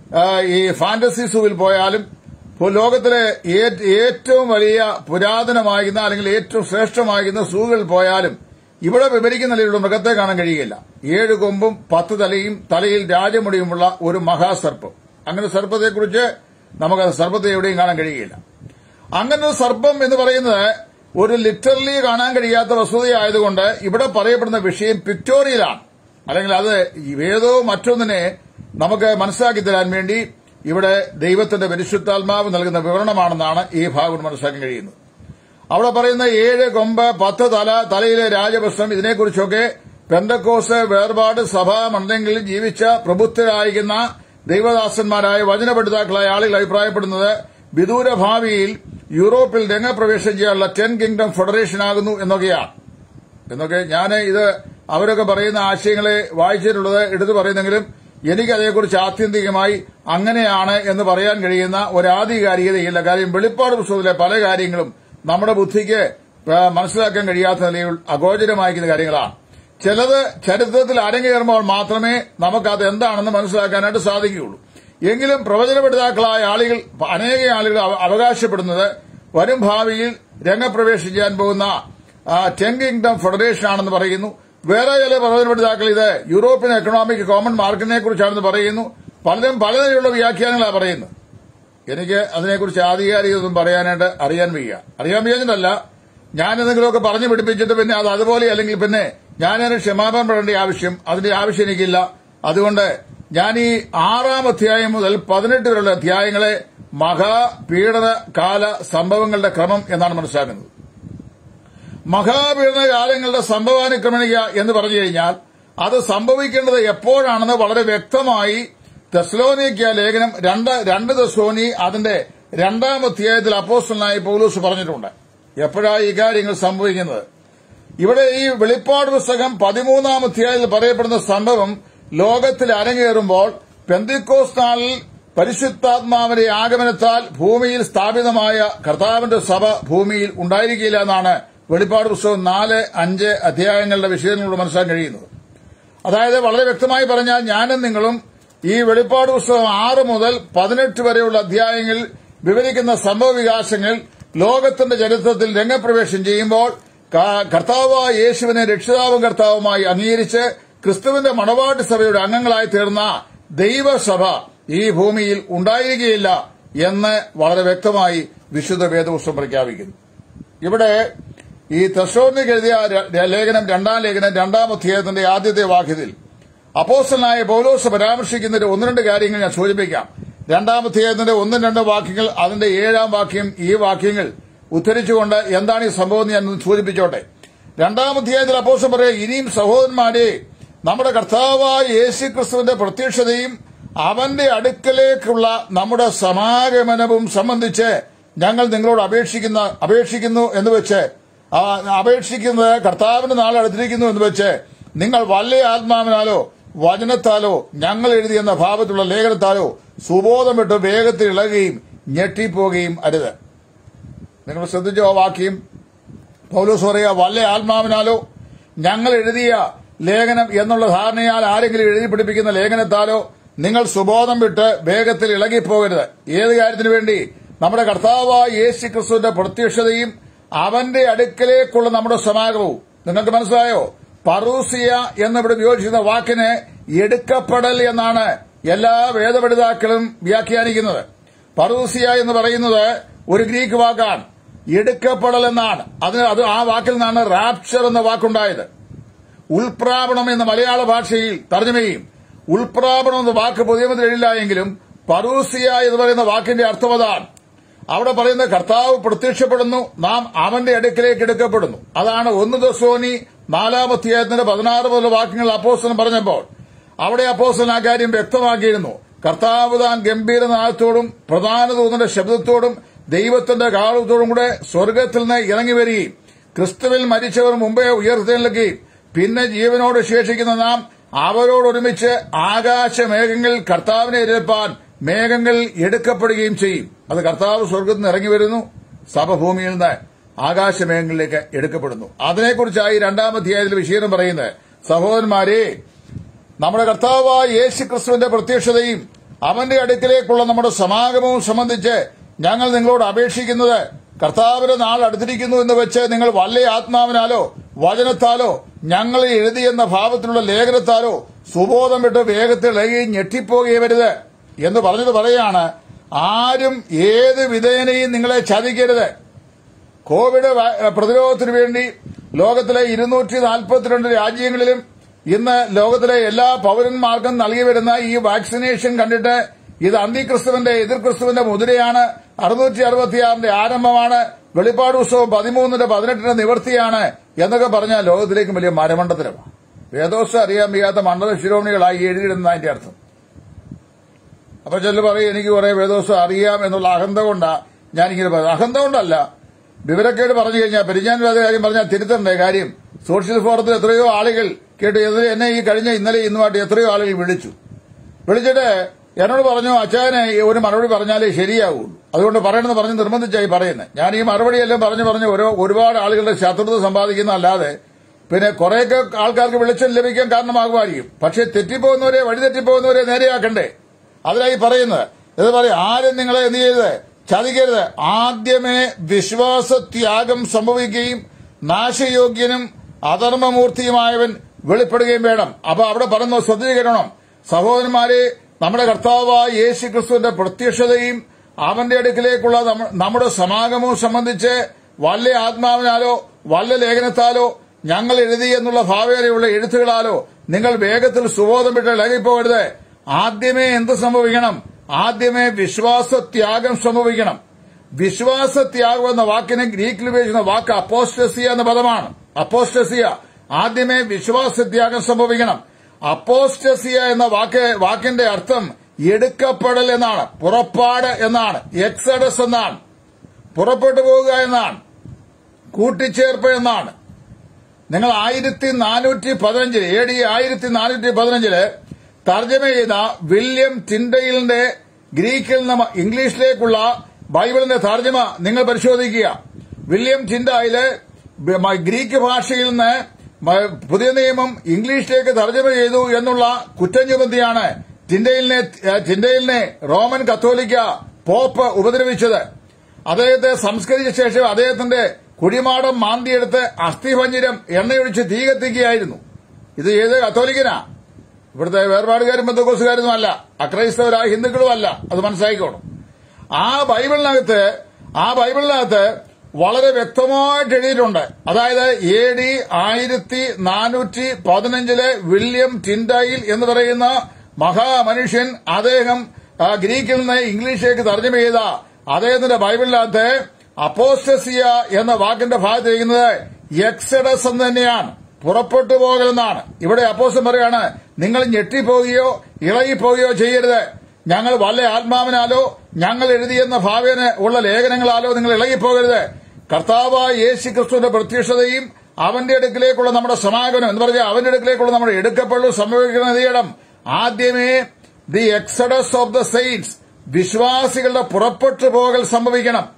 ഈ ഫാന്റസി സൂവിൽ പോയാലും ലോകത്തിലെ ഏറ്റവും വലിയ പുരാതനമാകുന്ന അല്ലെങ്കിൽ ഏറ്റവും ശ്രേഷ്ഠമാകുന്ന സൂകളിൽ പോയാലും ഇവിടെ വിവരിക്കുന്ന നിലയിലുള്ള മൃഗത്തെ കാണാൻ കഴിയുകയില്ല ഏഴ് കൊമ്പും പത്ത് തലയും തലയിൽ രാജമുടിയുമുള്ള ഒരു മഹാസർപ്പം അങ്ങനെ സർപ്പത്തെക്കുറിച്ച് നമുക്ക് സർപ്പത്തെ എവിടെയും കാണാൻ കഴിയുകയില്ല അങ്ങനെ ഒരു സർപ്പം എന്ന് പറയുന്നത് ഒരു ലിറ്ററലി കാണാൻ കഴിയാത്ത വസ്തുതയായതുകൊണ്ട് ഇവിടെ പറയപ്പെടുന്ന വിഷയം പിക്ടോറിയലാണ് അല്ലെങ്കിൽ അത് ഏതോ മറ്റൊന്നിനെ നമുക്ക് മനസ്സിലാക്കി തരാൻ വേണ്ടി ഇവിടെ ദൈവത്തിന്റെ പരിശുദ്ധാത്മാവ് നൽകുന്ന വിവരണമാണെന്നാണ് ഈ ഭാഗം മനസ്സിലാക്കാൻ കഴിയുന്നത് അവിടെ പറയുന്ന ഏഴ് കൊമ്പ് പത്ത് തല തലയിലെ രാജപ്രശ്നം ഇതിനെക്കുറിച്ചൊക്കെ പെന്തക്കോസ് വേർപാട് സഭാ മണ്ഡലങ്ങളിൽ ജീവിച്ച പ്രബുദ്ധരായിരിക്കുന്ന ദൈവദാസന്മാരായ വചനപഠിതാക്കളായ ആളുകൾ അഭിപ്രായപ്പെടുന്നത് വിദൂര ഭാവിയിൽ യൂറോപ്പിൽ രംഗപ്രവേശം ചെയ്യാനുള്ള ടെൻ കിങ്ഡം ഫെഡറേഷൻ ആകുന്നു എന്നൊക്കെയാണ് എന്നൊക്കെ ഞാൻ ഇത് അവരൊക്കെ പറയുന്ന ആശയങ്ങളെ വായിച്ചിട്ടുള്ളത് എടുത്തു പറയുന്നെങ്കിലും എനിക്ക് അതേക്കുറിച്ച് ആത്യന്തികമായി അങ്ങനെയാണ് എന്ന് പറയാൻ കഴിയുന്ന ഒരു ആധികാരികതയില്ല കാര്യം വെളിപ്പാട് പുസ്തകത്തിലെ പല കാര്യങ്ങളും നമ്മുടെ ബുദ്ധിക്ക് മനസ്സിലാക്കാൻ കഴിയാത്ത നിലയിൽ അഗോചരമായിരിക്കുന്ന കാര്യങ്ങളാണ് ചിലത് ചരിത്രത്തിൽ അരങ്ങേറുമ്പോൾ മാത്രമേ നമുക്കത് എന്താണെന്ന് മനസ്സിലാക്കാനായിട്ട് സാധിക്കുകയുള്ളൂ എങ്കിലും പ്രവചനപഠിതാക്കളായ ആളുകൾ അനേക ആളുകൾ അവകാശപ്പെടുന്നത് വരും ഭാവിയിൽ രംഗപ്രവേശം ചെയ്യാൻ പോകുന്ന ടെൻ കിങ്ഡം ഫെഡറേഷൻ ആണെന്ന് പറയുന്നു വേറെ ചില പ്രവചനപഠിതാക്കൾ ഇത് യൂറോപ്യൻ എക്കണോമിക് കോമൺ മാർക്കറ്റിനെ കുറിച്ചാണെന്ന് പറയുന്നു പലരും പലതരത്തിലുള്ള വ്യാഖ്യാനങ്ങളാണ് പറയുന്നത് എനിക്ക് അതിനെക്കുറിച്ച് ആധികാരികതൊന്നും പറയാനായിട്ട് അറിയാൻ വയ്യ അറിയാൻ വയ്യാഞ്ഞിട്ടല്ല ഞാൻ എന്തെങ്കിലുമൊക്കെ പറഞ്ഞു പിടിപ്പിച്ചിട്ട് പിന്നെ അത് അതുപോലെ അല്ലെങ്കിൽ പിന്നെ ഞാനതിന് ക്ഷമാപണം പെടേണ്ട ആവശ്യം അതിന്റെ ആവശ്യം എനിക്കില്ല അതുകൊണ്ട് ഞാൻ ഈ ആറാം അധ്യായം മുതൽ പതിനെട്ട് വരെയുള്ള അധ്യായങ്ങളെ മഹാപീഡന കാല സംഭവങ്ങളുടെ ക്രമം എന്നാണ് മനസ്സിലാക്കുന്നത് മഹാപീഡന കാലങ്ങളുടെ സംഭവാനുക്രമണിക എന്ന് പറഞ്ഞു കഴിഞ്ഞാൽ അത് സംഭവിക്കേണ്ടത് എപ്പോഴാണെന്ന് വളരെ വ്യക്തമായി തെസ്ലോനിക്ക ലേഖനം രണ്ട് രണ്ട് തെസ്ലോനി അതിന്റെ രണ്ടാം അധ്യായത്തിൽ അപ്പോസ്റ്റലായി പൗലൂസ് പറഞ്ഞിട്ടുണ്ട് എപ്പോഴാണ് ഈ കാര്യങ്ങൾ സംഭവിക്കുന്നത് ഇവിടെ ഈ വെളിപ്പാട് പുസ്തകം പതിമൂന്നാം അധ്യായത്തിൽ പറയപ്പെടുന്ന സംഭവം ലോകത്തിൽ അരങ്ങേറുമ്പോൾ പെന്തിക്കോസ് നാളിൽ പരിശുദ്ധാത്മാവിന്റെ ആഗമനത്താൽ ഭൂമിയിൽ സ്ഥാപിതമായ കർത്താവിന്റെ സഭ ഭൂമിയിൽ ഉണ്ടായിരിക്കില്ല എന്നാണ് വെളിപ്പാട് പുസ്തകം നാല് അഞ്ച് അധ്യായങ്ങളുടെ വിഷയങ്ങളോട് മനസ്സിലാക്കാൻ കഴിയുന്നത് അതായത് വളരെ വ്യക്തമായി പറഞ്ഞാൽ ഞാനും നിങ്ങളും ഈ വെളിപ്പാട് പുസ്തകം ആറ് മുതൽ പതിനെട്ട് വരെയുള്ള അധ്യായങ്ങളിൽ വിവരിക്കുന്ന സംഭവ വികാസങ്ങൾ ലോകത്തിന്റെ ചരിത്രത്തിൽ രംഗപ്രവേശം ചെയ്യുമ്പോൾ കർത്താവായ യേശുവിനെ രക്ഷിതാവും കർത്താവുമായി അംഗീകരിച്ച് ക്രിസ്തുവിന്റെ മണവാട്ടി സഭയുടെ അംഗങ്ങളായി തീർന്ന ദൈവസഭ ഈ ഭൂമിയിൽ ഉണ്ടായിരിക്കുകയില്ല എന്ന് വളരെ വ്യക്തമായി വിശുദ്ധ വേദപുസ്തകം പ്രഖ്യാപിക്കുന്നു ഇവിടെ ഈ തെസോണിക്ക് എഴുതിയ ലേഖനം രണ്ടാം ലേഖനം രണ്ടാം അധ്യായത്തിന്റെ ആദ്യത്തെ വാക്യത്തിൽ അപ്പോസ്റ്റലായ പൗലോസ് പരാമർശിക്കുന്ന ഒന്ന് രണ്ട് കാര്യങ്ങൾ ഞാൻ സൂചിപ്പിക്കാം രണ്ടാം അധ്യായത്തിന്റെ ഒന്നും രണ്ടും വാക്യങ്ങൾ അതിന്റെ ഏഴാം വാക്യം ഈ വാക്യങ്ങൾ ഉദ്ധരിച്ചുകൊണ്ട് എന്താണ് ഈ സംഭവം ഞാൻ സൂചിപ്പിച്ചോട്ടെ രണ്ടാം അധ്യായത്തിൽ അപ്പോസ്റ്റം പറയുക ഇനിയും സഹോദരന്മാരെ നമ്മുടെ കർത്താവായ യേശു ക്രിസ്തുവിന്റെ പ്രത്യക്ഷതയും അവന്റെ അടുക്കലേക്കുള്ള നമ്മുടെ സമാഗമനവും സംബന്ധിച്ച് ഞങ്ങൾ നിങ്ങളോട് അപേക്ഷിക്കുന്ന അപേക്ഷിക്കുന്നു എന്ന് വെച്ച് അപേക്ഷിക്കുന്നത് കർത്താവിന്റെ നാൾ അടുത്തിരിക്കുന്നു എന്ന് വെച്ച് നിങ്ങൾ വല്ല ആത്മാവിനാലോ വചനത്താലോ ഞങ്ങൾ എഴുതിയെന്ന ഭാവത്തിലുള്ള ലേഖനത്താലോ സുബോധം വിട്ട് വേഗത്തിൽ ഇളകുകയും ഞെട്ടിപ്പോകുകയും അരുത് നിങ്ങൾ ശ്രദ്ധിച്ചോ ആ വാക്യം പൗലോസ് പറയുക വല്ല ആത്മാവിനാലോ ഞങ്ങൾ എഴുതിയ ലേഖനം എന്നുള്ള ധാരണയാൽ ആരെങ്കിലും എഴുതി പിടിപ്പിക്കുന്ന ലേഖനത്താലോ നിങ്ങൾ സുബോധം വിട്ട് വേഗത്തിൽ ഇളകിപ്പോകരുത് ഏത് കാര്യത്തിനു വേണ്ടി നമ്മുടെ കർത്താവായ യേശു ക്രിസ്തുവിന്റെ പ്രത്യക്ഷതയും അവന്റെ അടുക്കലേക്കുള്ള നമ്മുടെ സമാഗമവും നിങ്ങൾക്ക് മനസ്സിലായോ പറൂസിയ എന്നിവിടെ ഉപയോഗിച്ചിരുന്ന വാക്കിന് എടുക്കപ്പെടൽ എന്നാണ് എല്ലാ വേദപഠിതാക്കളും വ്യാഖ്യാനിക്കുന്നത് പറൂസിയ എന്ന് പറയുന്നത് ഒരു ഗ്രീക്ക് വാക്കാണ് എടുക്കപ്പെടൽ എന്നാണ് അതിന് അത് ആ വാക്കിൽ നിന്നാണ് റാപ്ചർ എന്ന വാക്കുണ്ടായത് ഉൾപ്രാപണം എന്ന മലയാള ഭാഷയിൽ തർജ്ജമയും ഉൾപ്രാപണം എന്ന വാക്ക് പുതിയ എഴുതില്ല എങ്കിലും പറൂസിയ എന്ന് പറയുന്ന വാക്കിന്റെ അർത്ഥം അതാണ് അവിടെ പറയുന്ന കർത്താവ് പ്രത്യക്ഷപ്പെടുന്നു നാം അവന്റെ അടുക്കിലേക്ക് എടുക്കപ്പെടുന്നു അതാണ് ഒന്ന് ദസോനി നാലാമധ്യായത്തിന്റെ പതിനാറ് മുതൽ വാക്യങ്ങൾ അപ്പോസ്റ്റലൻ പറഞ്ഞപ്പോൾ അവിടെ അപ്പോസ്റ്റലൻ ആ കാര്യം വ്യക്തമാക്കിയിരുന്നു കർത്താവ് താൻ ഗംഭീരനാഥത്തോടും പ്രധാന ദൂതന്റെ ശബ്ദത്തോടും ദൈവത്തിന്റെ കാലത്തോടും കൂടെ സ്വർഗത്തിൽ നിന്ന് ഇറങ്ങി വരികയും ക്രിസ്തുവിൽ മരിച്ചവർ മുമ്പേ ഉയർത്തെഴുന്നേൽക്കുകയും പിന്നെ ജീവനോട് ശേഷിക്കുന്ന നാം അവരോടൊരുമിച്ച് ആകാശമേഘങ്ങളിൽ കർത്താവിനെ എതിർപ്പാൻ മേഘങ്ങൾ എടുക്കപ്പെടുകയും ചെയ്യും അത് കർത്താവ് സ്വർഗത്തിൽ നിന്ന് ഇറങ്ങി വരുന്നു സഭ ഭൂമിയിൽ നിന്ന് ആകാശമേഘങ്ങളിലേക്ക് എടുക്കപ്പെടുന്നു അതിനെക്കുറിച്ചായി രണ്ടാമധ്യായത്തിൽ വിശീലനം പറയുന്നത് സഹോദരന്മാരെ നമ്മുടെ കർത്താവായ യേശു ക്രിസ്തുവിന്റെ പ്രത്യക്ഷതയും അവന്റെ അടുക്കിലേക്കുള്ള നമ്മുടെ സമാഗമവും സംബന്ധിച്ച് ഞങ്ങൾ നിങ്ങളോട് അപേക്ഷിക്കുന്നത് കർത്താവിന്റെ നാൾ അടുത്തിരിക്കുന്നു എന്ന് വെച്ച് നിങ്ങൾ വല്ല ആത്മാവിനാലോ വചനത്താലോ ഞങ്ങൾ എഴുതിയെന്ന ഭാവത്തിലുള്ള ലേഖനത്താലോ സുബോധം വിട്ട് വേഗത്തിൽ ഇളകുകയും ഞെട്ടിപ്പോകുകയും വരുത് എന്ന് പറഞ്ഞത് പറയാണ് ആരും ഏത് വിധേനയും നിങ്ങളെ ചതിക്കരുത് കോവിഡ് വാ- പ്രതിരോധത്തിന് വേണ്ടി ലോകത്തിലെ ഇരുന്നൂറ്റി നാൽപ്പത്തിരണ്ട് രാജ്യങ്ങളിലും ഇന്ന് ലോകത്തിലെ എല്ലാ പൌരന്മാർക്കും നൽകി വരുന്ന ഈ വാക്സിനേഷൻ കണ്ടിട്ട് ഇത് അന്തിക്രിസ്തുവിന്റെ എതിർ ക്രിസ്തുവിന്റെ മുതിരയാണ് അറുന്നൂറ്റി അറുപത്തിയാറിന്റെ ആരംഭമാണ് വെളിപ്പാട് ഉത്സവം പതിമൂന്നിന്റെ പതിനെട്ടിന്റെ നിവൃത്തിയാണ് എന്നൊക്കെ പറഞ്ഞാൽ ലോകത്തിലേക്കും വലിയ മരമണ്ഡത്തിലുമാണ് വേദോസം അറിയാൻ വയ്യാത്ത മണ്ഡല ശിരോമണികളായി എഴുതിയിടുന്ന അതിന്റെ അർത്ഥം അപ്പൊ ചെല്ലു പറയും എനിക്ക് കുറെ വേദോസം അറിയാം എന്നുള്ള അഹന്ത കൊണ്ടാ ഞാനിങ്ങനെ പറയുന്നത് അഹന്ത കൊണ്ടല്ല വിവരക്കേട് പറഞ്ഞു കഴിഞ്ഞാൽ പെരിഞ്ഞാൻ്റെ കാര്യം പറഞ്ഞാൽ തിരുത്തണ്ടേ കാര്യം സോഷ്യൽ ഫോറത്തിൽ എത്രയോ ആളുകൾ കേട്ട് എതിരെ എന്നെ ഈ കഴിഞ്ഞ ഇന്നലെ ഇന്നുമായിട്ട് എത്രയോ ആളുകൾ വിളിച്ചു വിളിച്ചിട്ട് എന്നോട് പറഞ്ഞു അച്ചായനെ ഈ ഒരു മറുപടി പറഞ്ഞാലേ ശരിയാവുള്ളൂ അതുകൊണ്ട് പറയണമെന്ന് പറഞ്ഞ് നിർബന്ധിച്ചായി പറയുന്നത് ഞാൻ ഈ മറുപടി എല്ലാം പറഞ്ഞു പറഞ്ഞ് ഓരോ ഒരുപാട് ആളുകളുടെ ശത്രുത സമ്പാദിക്കുന്ന അല്ലാതെ പിന്നെ കുറെയൊക്കെ ആൾക്കാർക്ക് വെളിച്ചം ലഭിക്കാൻ കാരണമാകുമായിരിക്കും പക്ഷെ തെറ്റിപ്പോകുന്നവരെ വഴി തെറ്റിപ്പോകുന്നവരെ നേരെയാക്കണ്ടേ അതിനായി പറയുന്നത് ഇത് പറയും ആരും നിങ്ങളെ എന്ത് ചെയ്തത് ചതിക്കരുത് ആദ്യമേ വിശ്വാസത്യാഗം സംഭവിക്കുകയും നാശയോഗ്യനും അധർമ്മമൂർത്തിയുമായവൻ വെളിപ്പെടുകയും വേണം അപ്പൊ അവിടെ പറയുന്നത് ശ്രദ്ധിക്കണം സഹോദരന്മാരെ നമ്മുടെ കർത്താവായ യേശു ക്രിസ്തുവിന്റെ പ്രത്യക്ഷതയും അവന്റെ അടുക്കിലേക്കുള്ള നമ്മ- നമ്മുടെ സമാഗമവും സംബന്ധിച്ച് വല്ല ആത്മാവിനാലോ വല്ല ലേഖനത്താലോ ഞങ്ങൾ എഴുതി എന്നുള്ള ഭാവേനയുള്ള എഴുത്തുകളാലോ നിങ്ങൾ വേഗത്തിൽ സുബോധം വിട്ട് ഇളകിപ്പോകരുത് ആദ്യമേ എന്ത് സംഭവിക്കണം ആദ്യമേ വിശ്വാസത്യാഗം സംഭവിക്കണം വിശ്വാസത്യാഗം എന്ന വാക്കിനെ ഗ്രീക്കിൽ ഉപയോഗിക്കുന്ന വാക്ക് അപ്പോസ്റ്റസിയ എന്ന പദമാണ് അപ്പോസ്റ്റസിയ ആദ്യമേ വിശ്വാസത്യാഗം സംഭവിക്കണം അപ്പോസ്റ്റസിയ എന്ന വാക്ക് വാക്കിന്റെ അർത്ഥം എടുക്കപ്പെടൽ എന്നാണ് പുറപ്പാട് എന്നാണ് എക്സഡസ് എന്നാണ് പുറപ്പെട്ടു പോവുക എന്നാണ് കൂട്ടിച്ചേർപ്പ് എന്നാണ് നിങ്ങൾ ആയിരത്തി നാനൂറ്റി പതിനഞ്ചില് എ ഡി ആയിരത്തി നാനൂറ്റി പതിനഞ്ചില് തർജ്ജമ ചെയ്ത വില്യം ടിൻഡയിലിന്റെ ഗ്രീക്കിൽ നിന്ന് ഇംഗ്ലീഷിലേക്കുള്ള ബൈബിളിന്റെ തർജ്ജമ നിങ്ങൾ പരിശോധിക്കുക വില്യം ടിൻഡയില് ബ- മ- ഗ്രീക്ക് ഭാഷയിൽ നിന്ന് മ- പുതിയ നിയമം ഇംഗ്ലീഷിലേക്ക് തർജ്ജമ ചെയ്തു എന്നുള്ള കുറ്റം ചുമത്തിയാണ് ടിൻഡയിലിനെ ഏഹ്, ടിൻഡയിലിനെ റോമൻ കത്തോലിക്ക പോപ്പ് ഉപദ്രവിച്ചത് അദ്ദേഹത്തെ സംസ്കരിച്ച ശേഷം അദ്ദേഹത്തിന്റെ കുഴിമാടം മാന്തിയെടുത്ത് അസ്ഥിഭഞ്ജരം എണ്ണയൊഴിച്ച് തീ കത്തിക്കുകയായിരുന്നു ഇത് ഏത് കത്തോലിക്കനാ ഇവിടുത്തെ വേർപാടുകാരും ബന്ധുക്കോസുകാരൊന്നും അല്ല അക്രൈസ്തവരായ ഹിന്ദുക്കളും അല്ല അത് മനസ്സിലാക്കിക്കോണം ആ ബൈബിളിനകത്ത് ആ ബൈബിളിനകത്ത് വളരെ വ്യക്തമായിട്ട് എഴുതിയിട്ടുണ്ട് അതായത് എ ഡി ആയിരത്തി നാനൂറ്റി പതിനഞ്ചിലെ വില്യം ടിൻഡയിൽ എന്ന് പറയുന്ന മഹാമനുഷ്യൻ അദ്ദേഹം ആ, ഗ്രീക്കിൽ നിന്ന് ഇംഗ്ലീഷിലേക്ക് തർജ്ജമ ചെയ്ത അദ്ദേഹത്തിന്റെ ബൈബിളിനകത്ത് അപ്പോസ്റ്റസിയ എന്ന വാക്കിന്റെ ഭാഗത്ത് ചെയ്യുന്നത് എക്സഡസ് എന്ന് തന്നെയാണ് പുറപ്പെട്ടു പോകലെന്നാണ് ഇവിടെ അപ്പോസ്റ്റൻ പറയാണ് നിങ്ങൾ ഞെട്ടിപ്പോവുകയോ ഇളകിപ്പോവുകയോ ചെയ്യരുത് ഞങ്ങൾ വല്ല ആത്മാവിനാലോ ഞങ്ങൾ എഴുതിയെന്ന ഭാവേന ഉള്ള ലേഖനങ്ങളാലോ നിങ്ങൾ ഇളകിപ്പോകരുത് കർത്താവായ യേശു ക്രിസ്തുവിന്റെ പ്രത്യക്ഷതയും അവന്റെ അടുക്കിലേക്കുള്ള നമ്മുടെ സമാഗമനം എന്ന് പറഞ്ഞാൽ അവന്റെ അടുക്കിലേക്കുള്ള നമ്മുടെ എടുക്കപ്പെടൽ സംഭവിക്കുന്ന ചെയ്യണം ആദ്യമേ the exodus of the saints വിശ്വാസികളുടെ പുറപ്പെട്ടു പോകൽ സംഭവിക്കണം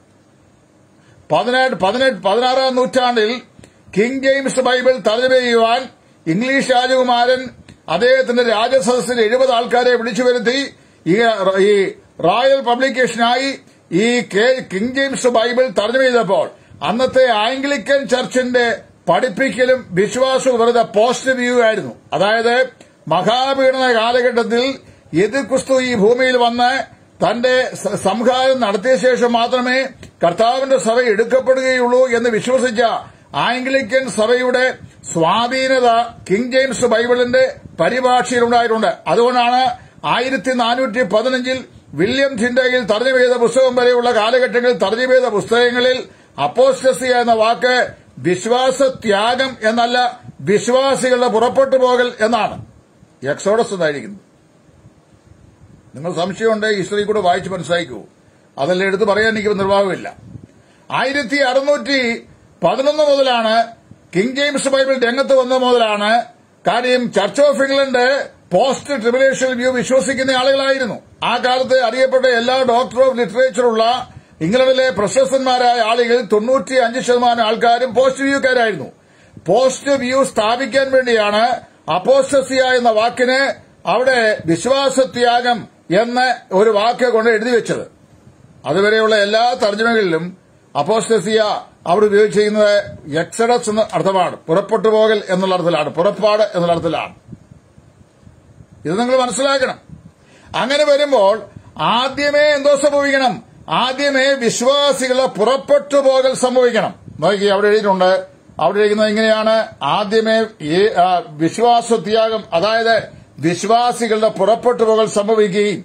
പതിനെട്ട് പതിനെട്ട് പതിനാറാം നൂറ്റാണ്ടിൽ കിങ് ജെയിംസ് ബൈബിൾ തർജ്ജമ ചെയ്യുവാൻ ഇംഗ്ലീഷ് രാജകുമാരൻ അദ്ദേഹത്തിന്റെ രാജസദസ്സിൽ എഴുപത് ആൾക്കാരെ വിളിച്ചു വരുത്തി ഈ ഈ റോയൽ പബ്ലിക്കേഷനായി ഈ കെ- കിങ് ജെയിംസ് ബൈബിൾ തർജ്ജമ ചെയ്തപ്പോൾ അന്നത്തെ ആംഗ്ലിക്കൻ ചർച്ചിന്റെ പഠിപ്പിക്കലും വിശ്വാസവും വെറുതെ പോസ്റ്റ് വ്യൂ ആയിരുന്നു അതായത് മഹാപീഡന കാലഘട്ടത്തിൽ എതിർ ക്രിസ്തു ഈ ഭൂമിയിൽ വന്ന് തന്റെ സ- സംഹാരം നടത്തിയ ശേഷം മാത്രമേ കർത്താവിന്റെ സഭ എടുക്കപ്പെടുകയുള്ളൂ എന്ന് വിശ്വസിച്ച ആംഗ്ലിക്കൻ സഭയുടെ സ്വാധീനത കിങ് ജെയിംസ് ബൈബിളിന്റെ പരിഭാഷയിലുണ്ടായിട്ടുണ്ട് അതുകൊണ്ടാണ് ആയിരത്തി നാനൂറ്റി പതിനഞ്ചിൽ വില്യം ജിൻഡയിൽ തർജ്ജമ ചെയ്ത പുസ്തകം വരെയുള്ള കാലഘട്ടങ്ങളിൽ തർജ്ജമ ചെയ്ത പുസ്തകങ്ങളിൽ അപ്പോസ്റ്റസിയ എന്ന വാക്ക് വിശ്വാസത്യാഗം എന്നല്ല വിശ്വാസികളുടെ പുറപ്പെട്ടു പോകൽ എന്നാണ് എക്സോഡസ് എന്നായിരിക്കുന്നത് നിങ്ങൾ സംശയമുണ്ട് ഹിസ്റ്ററി കൂടെ വായിച്ച് മനസ്സിലാക്കൂ അതെല്ലാം എടുത്ത് പറയാൻ എനിക്ക് നിർവാഹമില്ല ആയിരത്തി അറുന്നൂറ്റി പതിനൊന്ന് മുതലാണ് കിങ് ജെയിംസ് ബൈബിൾ രംഗത്ത് വന്ന മുതലാണ് കാര്യം church of England post tribulation view വിശ്വസിക്കുന്ന ആളുകളായിരുന്നു ആ കാലത്ത് അറിയപ്പെട്ട എല്ലാ ഡോക്ടർ ഓഫ് ലിറ്ററേച്ചറുള്ള ഇംഗ്ലണ്ടിലെ പ്രശസ്തന്മാരായ ആളുകൾ തൊണ്ണൂറ്റി അഞ്ച് ശതമാനം ആൾക്കാരും പോസ്റ്റ് വ്യൂക്കാരായിരുന്നു പോസ്റ്റ് വ്യൂ സ്ഥാപിക്കാൻ വേണ്ടിയാണ് അപ്പോസ്റ്റസിയ എന്ന വാക്കിന് അവിടെ വിശ്വാസത്യാഗം എന്ന ഒരു വാക്ക് കൊണ്ട് എഴുതി വെച്ചത് അതുവരെയുള്ള എല്ലാ തർജ്ജമകളിലും അപ്പോസ്റ്റസിയ അവിടെ ഉപയോഗിച്ചിരിക്കുന്നത് എക്സഡസ് എന്ന അർത്ഥമാണ് പുറപ്പെട്ടു പോകൽ എന്നുള്ള അർത്ഥത്തിലാണ് പുറപ്പാട് എന്നുള്ള അർത്ഥത്തിലാണ് ഇത് നിങ്ങൾ മനസ്സിലാക്കണം അങ്ങനെ വരുമ്പോൾ ആദ്യമേ എന്തോ സംഭവിക്കണം ആദ്യമേ വിശ്വാസികളെ പുറപ്പെട്ടു പോകൽ സംഭവിക്കണം നോക്കി അവിടെ എഴുതിയിട്ടുണ്ട് അവിടെ എഴുതുന്നത് എങ്ങനെയാണ് ആദ്യമേ ഈ, ആ, വിശ്വാസത്യാഗം അതായത് വിശ്വാസികളുടെ പുറപ്പെട്ടു പോകൽ സംഭവിക്കുകയും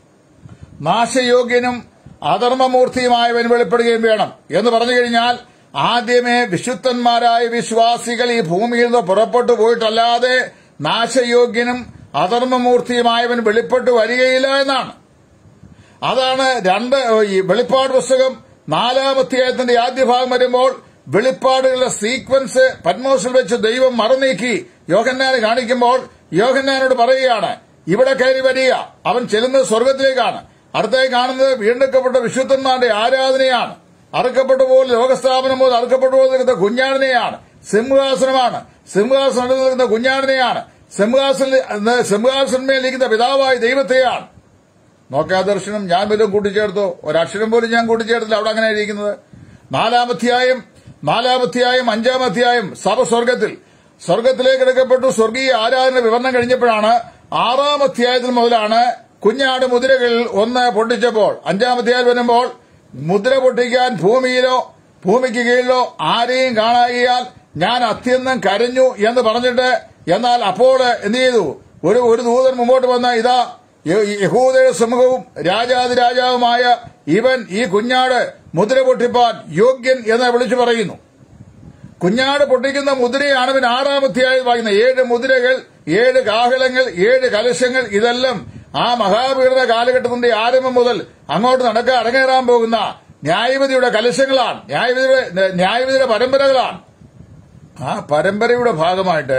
നാശയോഗ്യനും അധർമ്മമൂർത്തിയുമായവൻ വെളിപ്പെടുകയും വേണം എന്ന് പറഞ്ഞു കഴിഞ്ഞാൽ ആദ്യമേ വിശുദ്ധന്മാരായ വിശ്വാസികൾ ഈ ഭൂമിയിൽ നിന്ന് പുറപ്പെട്ടു പോയിട്ടല്ലാതെ നാശയോഗ്യനും അധർമ്മമൂർത്തിയുമായവൻ വെളിപ്പെട്ടു വരികയില്ല എന്നാണ് അതാണ് രണ്ട് ഈ വെളിപ്പാട് പുസ്തകം നാലാം അധ്യായത്തിന്റെ ആദ്യ ഭാഗം വരുമ്പോൾ വെളിപ്പാടുകളുടെ സീക്വൻസ് പത്മോസിൽ വെച്ച് ദൈവം മറന്നീക്കി യോഹന്നാന് കാണിക്കുമ്പോൾ യോഹന്നാനോട് പറയുകയാണ് ഇവിടെ കയറി വരിക അവൻ ചെല്ലുന്നത് സ്വർഗത്തിലേക്കാണ് അടുത്തായി കാണുന്നത് വീണ്ടെടുക്കപ്പെട്ട വിശുദ്ധന്മാരുടെ ആരാധനയാണ് അറുക്കപ്പെട്ടു പോലെ ലോകസ്ഥാപനം മുതൽ അറുക്കപ്പെട്ടു പോലെ നിൽക്കുന്ന കുഞ്ഞാടിനെയാണ് സിംഹാസനമാണ് സിംഹാസനം നിൽക്കുന്ന കുഞ്ഞാടിനെയാണ് സിംഹാസന സിംഹാസനമേൽ ഇരിക്കുന്ന പിതാവായ ദൈവത്തെയാണ് നോക്കാ ദർശനം ഞാൻ വല്ലതും കൂട്ടിച്ചേർത്തോ ഒരക്ഷരം പോലും ഞാൻ കൂട്ടിച്ചേർത്തില്ല അവിടെ അങ്ങനെ ഇരിക്കുന്നത് നാലാമധ്യായം നാലാമധ്യായം അഞ്ചാമധ്യായം സഭ സ്വർഗത്തിൽ സ്വർഗത്തിലേക്ക് എടുക്കപ്പെട്ടു സ്വർഗീയ ആരാധന വിവരണം കഴിഞ്ഞപ്പോഴാണ് ആറാം അധ്യായത്തിൽ മുതലാണ് കുഞ്ഞാട് മുദ്രകളിൽ ഒന്ന് പൊട്ടിച്ചപ്പോൾ അഞ്ചാം അധ്യായം വരുമ്പോൾ മുദ്ര പൊട്ടിക്കാൻ ഭൂമിയിലോ ഭൂമിക്ക് കീഴിലോ ആരെയും കാണാകിയാൽ ഞാൻ അത്യന്തം കരഞ്ഞു എന്ന് പറഞ്ഞിട്ട് എന്നാൽ അപ്പോൾ എന്ത് ചെയ്തു ഒരു ഒരു ദൂതൻ മുമ്പോട്ട് വന്ന ഇതാ യ- യഹൂദയുടെ സമൂഹവും രാജാതിരാജാവുമായ ഇവൻ ഈ കുഞ്ഞാട് മുദ്ര പൊട്ടിപ്പാൻ യോഗ്യൻ എന്ന് വിളിച്ചു പറയുന്നു കുഞ്ഞാട് പൊട്ടിക്കുന്ന മുദ്രയാണ് ഇവൻ ആറാമധ്യായി വായിക്കുന്നത് ഏഴ് മുദ്രകൾ ഏഴ് കാഹളങ്ങൾ ഏഴ് കലശങ്ങൾ ഇതെല്ലാം ആ മഹാപീഡന കാലഘട്ടത്തിന്റെ ആരംഭം മുതൽ അങ്ങോട്ട് നടക്കാൻ അരങ്ങേറാൻ പോകുന്ന ന്യായവിധിയുടെ കലശങ്ങളാണ് ന്യായവിധിയുടെ ന്യായവിധിയുടെ പരമ്പരകളാണ് ആ പരമ്പരയുടെ ഭാഗമായിട്ട്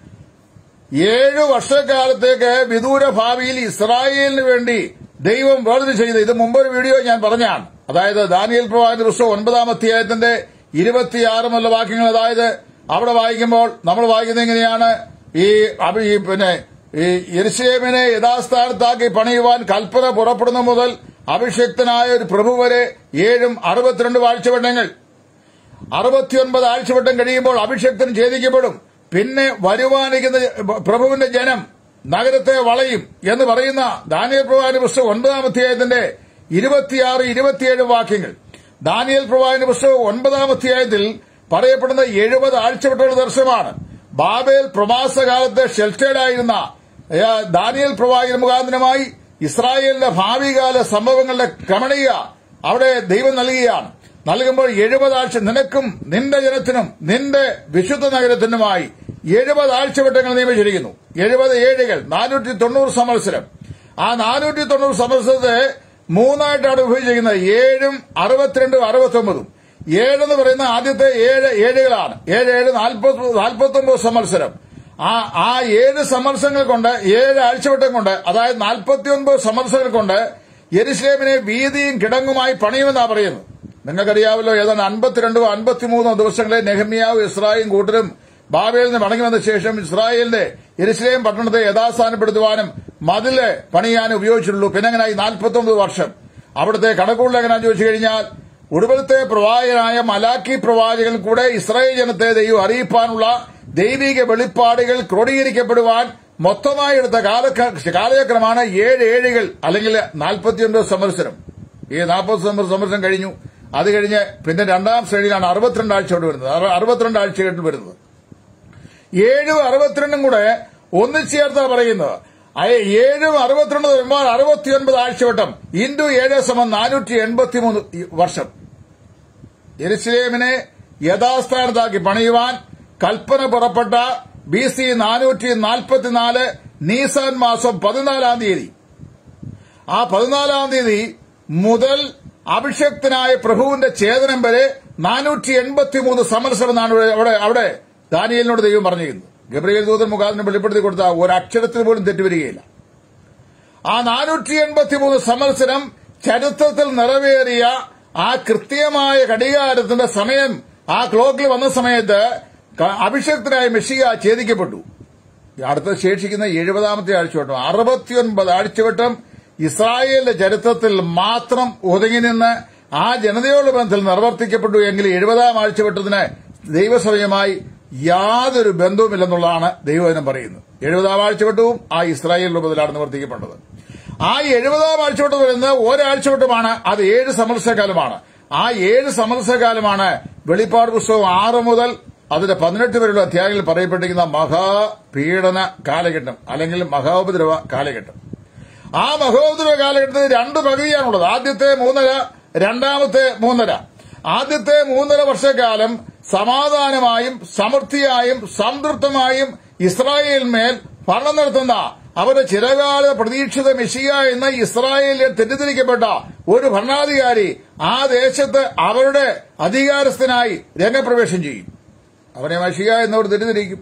ഏഴു വർഷക്കാലത്തേക്ക് വിദൂര ഭാവിയിൽ ഇസ്രായേലിന് വേണ്ടി ദൈവം വേർതിരി ചെയ്ത് ഇത് മുമ്പൊരു വീഡിയോ ഞാൻ പറഞ്ഞാണ് അതായത് ദാനിയൽ പ്രവാചന്റെ പുസ്തകം ഒൻപതാം അധ്യായത്തിന്റെ ഇരുപത്തിയാറ് മുതലുള്ള വാക്യങ്ങൾ അതായത് അവിടെ വായിക്കുമ്പോൾ നമ്മൾ വായിക്കുന്നത് എങ്ങനെയാണ് ഈ അഭി- ഈ പിന്നെ ഈ യെരുശലേമിനെ യഥാസ്ഥാനത്താക്കി പണിയുവാൻ കൽപ്പന പുറപ്പെടുന്ന മുതൽ അഭിഷിക്തനായ ഒരു പ്രഭു വരെ ഏഴും അറുപത്തിരണ്ട് വാഴ്ചവട്ടങ്ങൾ അറുപത്തിയൊൻപത് ആഴ്ചവട്ടം കഴിയുമ്പോൾ അഭിഷക്തൻ ഛേദിക്കപ്പെടും പിന്നെ വരുവാനിരിക്കുന്ന പ്രഭുവിന്റെ ജനം നഗരത്തെ വളയും എന്ന് പറയുന്ന ദാനിയൽ പ്രവാചന പുസ്തകം ഒൻപതാം അധ്യായത്തിന്റെ ഇരുപത്തിയാറ് ഇരുപത്തിയേഴ് വാക്യങ്ങൾ ദാനിയൽ പ്രവാചന പുസ്തകം ഒൻപതാം അധ്യായത്തിൽ പറയപ്പെടുന്ന എഴുപത് ആഴ്ചവട്ടങ്ങളുടെ ദർശനമാണ് ബാബേൽ പ്രവാസകാലത്ത് ഷെൽറ്റേഡായിരുന്ന ഏ, ദാനിയൽ പ്രവാചകൻ മുഖാന്തരമായി ഇസ്രായേലിന്റെ ഭാവികാല സംഭവങ്ങളുടെ ക്രമണീയ അവിടെ ദൈവം നൽകുകയാണ് നൽകുമ്പോൾ എഴുപത് ആഴ്ച നിനക്കും നിന്റെ ജനത്തിനും നിന്റെ വിശുദ്ധ നഗരത്തിനുമായി എഴുപത് ആഴ്ചവട്ടങ്ങൾ നിയമിച്ചിരിക്കുന്നു എഴുപത് ഏഴുകൾ നാനൂറ്റി തൊണ്ണൂറ് സംവത്സരം ആ നാനൂറ്റി തൊണ്ണൂറ് സംവത്സരത്തെ മൂന്നായിട്ടാണ് വിഭജിച്ചിരിക്കുന്നത് ഏഴും അറുപത്തിരണ്ടും അറുപത്തൊമ്പതും ഏഴെന്ന് പറയുന്ന ആദ്യത്തെ ഏഴ് ഏഴുകളാണ് ഏഴ് ഏഴ് നാൽപ്പത്തി നാൽപ്പത്തൊമ്പത് സംവത്സരം ആ ആ ഏഴ് സമർസങ്ങൾ കൊണ്ട് ഏഴ് ആഴ്ചവട്ടം കൊണ്ട് അതായത് നാൽപ്പത്തിയൊൻപത് സമർസങ്ങൾ കൊണ്ട് യെരുസലേമിനെ വീതിയും കിടങ്ങുമായി പണിയുമെന്നാണ് പറയുന്നത് നിങ്ങൾക്കറിയാമല്ലോ ഏതാണ്ട് അൻപത്തിരണ്ടോ അൻപത്തിമൂന്നോ ദിവസങ്ങളെ നെഹമ്യാവ് ഇസ്രായേലും കൂട്ടരും ബാബയിൽ നിന്ന് മടങ്ങി വന്ന ശേഷം ഇസ്രായേലിന്റെ യെരുസലേം പട്ടണത്തെ യഥാസ്ഥാനപ്പെടുത്തുവാനും മതില് പണിയാനും ഉപയോഗിച്ചിട്ടുള്ളൂ പിന്നെ എങ്ങനെയായി നാൽപ്പത്തൊമ്പത് വർഷം അവിടുത്തെ കണക്കുകളിൽ എങ്ങനെയാന്ന് ചോദിച്ചു കഴിഞ്ഞാൽ ഒടുവിലത്തെ പ്രവാചകനായ മലാക്കി പ്രവാചകൻ കൂടെ ഇസ്രായേൽ ജനത്തെ ദൈവം അറിയിപ്പാനുള്ള ദൈവിക വെളിപ്പാടുകൾ ക്രോഡീകരിക്കപ്പെടുവാൻ മൊത്തമായി എടുത്ത കാലക്ക- കാലചക്രമാണ് ഏഴ് ഏഴുകൾ അല്ലെങ്കിൽ നാൽപ്പത്തിയൊൻപത് സംവത്സരം ഈ നാൽപ്പത് സംവത്സരം കഴിഞ്ഞു അത് കഴിഞ്ഞ് പിന്നെ രണ്ടാം ശ്രേണിയിലാണ് അറുപത്തിരണ്ട് ആഴ്ചയോട് വരുന്നത് അറു- അറുപത്തിരണ്ട് ആഴ്ചയായിട്ട് വരുന്നത് ഏഴും അറുപത്തിരണ്ടും കൂടെ ഒന്നിച്ചേർത്താ പറയുന്നത് അയ- ഏഴും അറുപത്തിരണ്ട് വരുമ്പോൾ അറുപത്തിയൊൻപത് ആഴ്ചവട്ടം ഇൻഡു ഏഴ് സമം നാനൂറ്റി എൺപത്തിമൂന്ന് വർഷം എരുസലേമിനെ യഥാസ്ഥാനത്താക്കി പണിയുവാൻ കൽപ്പന പുറപ്പെട്ട ബി സി നാനൂറ്റി നാൽപ്പത്തിനാല് നീസാൻ മാസം പതിനാലാം തീയതി ആ പതിനാലാം തീയതി മുതൽ അഭിഷക്തനായ പ്രഭുവിന്റെ ഛേദനം വരെ നാനൂറ്റി എൺപത്തിമൂന്ന് സംവത്സരം എന്നാണ് ഇവിടെ- അവിടെ അവിടെ ദാനിയലിനോട് ദൈവം പറഞ്ഞിരിക്കുന്നത് ഗബ്രിയേൽ ദൂതൻ മുഖാന്തരം വെളിപ്പെടുത്തി കൊടുത്ത ഒരു അക്ഷരത്തിന് പോലും തെറ്റുവരികയില്ല ആ നാനൂറ്റി എൺപത്തിമൂന്ന് സംവത്സരം ചരിത്രത്തിൽ നിറവേറിയ ആ കൃത്യമായ ഘടികാരത്തിന്റെ സമയം ആ ക്ലോക്കിൽ വന്ന സമയത്ത് ക- അഭിഷക്തനായ മെഷിക ഛേദിക്കപ്പെട്ടു അടുത്ത ശേഷിക്കുന്ന എഴുപതാമത്തെ ആഴ്ചവട്ടം അറുപത്തിയൊൻപത് ആഴ്ചവട്ടം ഇസ്രായേലിന്റെ ചരിത്രത്തിൽ മാത്രം ഒതുങ്ങി നിന്ന് ആ ജനതയോട് ബന്ധത്തിൽ നിർവർത്തിക്കപ്പെട്ടു എങ്കിൽ എഴുപതാം ആഴ്ചവട്ടത്തിന് ദൈവസമയമായി യാതൊരു ബന്ധവുമില്ലെന്നുള്ളതാണ് ദൈവവചനം പറയുന്നത് എഴുപതാം ആഴ്ചവട്ടവും ആ ഇസ്രായേലിന്റെ ബദലാണ് നിവർത്തിക്കപ്പെട്ടത് ആ എഴുപതാം ആഴ്ചവട്ടം വരുന്നത് ഒരാഴ്ചവട്ടമാണ് അത് ഏഴ് സമത്സരകാലമാണ് ആ ഏഴ് സമത്സരകാലമാണ് വെളിപ്പാട് പുസ്തകം ആറ് മുതൽ അതിന്റെ പതിനെട്ട് വരെയുള്ള അധ്യായങ്ങളിൽ പറയപ്പെട്ടിരിക്കുന്ന മഹാപീഡന കാലഘട്ടം അല്ലെങ്കിൽ മഹോപദ്രവ കാലഘട്ടം ആ മഹോപദ്രവ കാലഘട്ടത്തിൽ രണ്ട് പകുതിയാണുള്ളത് ആദ്യത്തെ മൂന്നര രണ്ടാമത്തെ മൂന്നര ആദ്യത്തെ മൂന്നര വർഷക്കാലം സമാധാനമായും സമൃദ്ധിയായും സംതൃപ്തമായും ഇസ്രായേലിന്മേൽ ഭരണം നടത്തുന്ന അവരുടെ ചിരകാല പ്രതീക്ഷിത മെഷിയ എന്ന ഇസ്രായേലിൽ തെറ്റിദ്ധരിക്കപ്പെട്ട ഒരു ഭരണാധികാരി ആ ദേശത്ത് അവരുടെ അധികാരസ്ഥനായി രംഗപ്രവേശം ചെയ്യും അവനെ മഷിയ എന്നവർ തെറ്റിദ്ധരിക്കും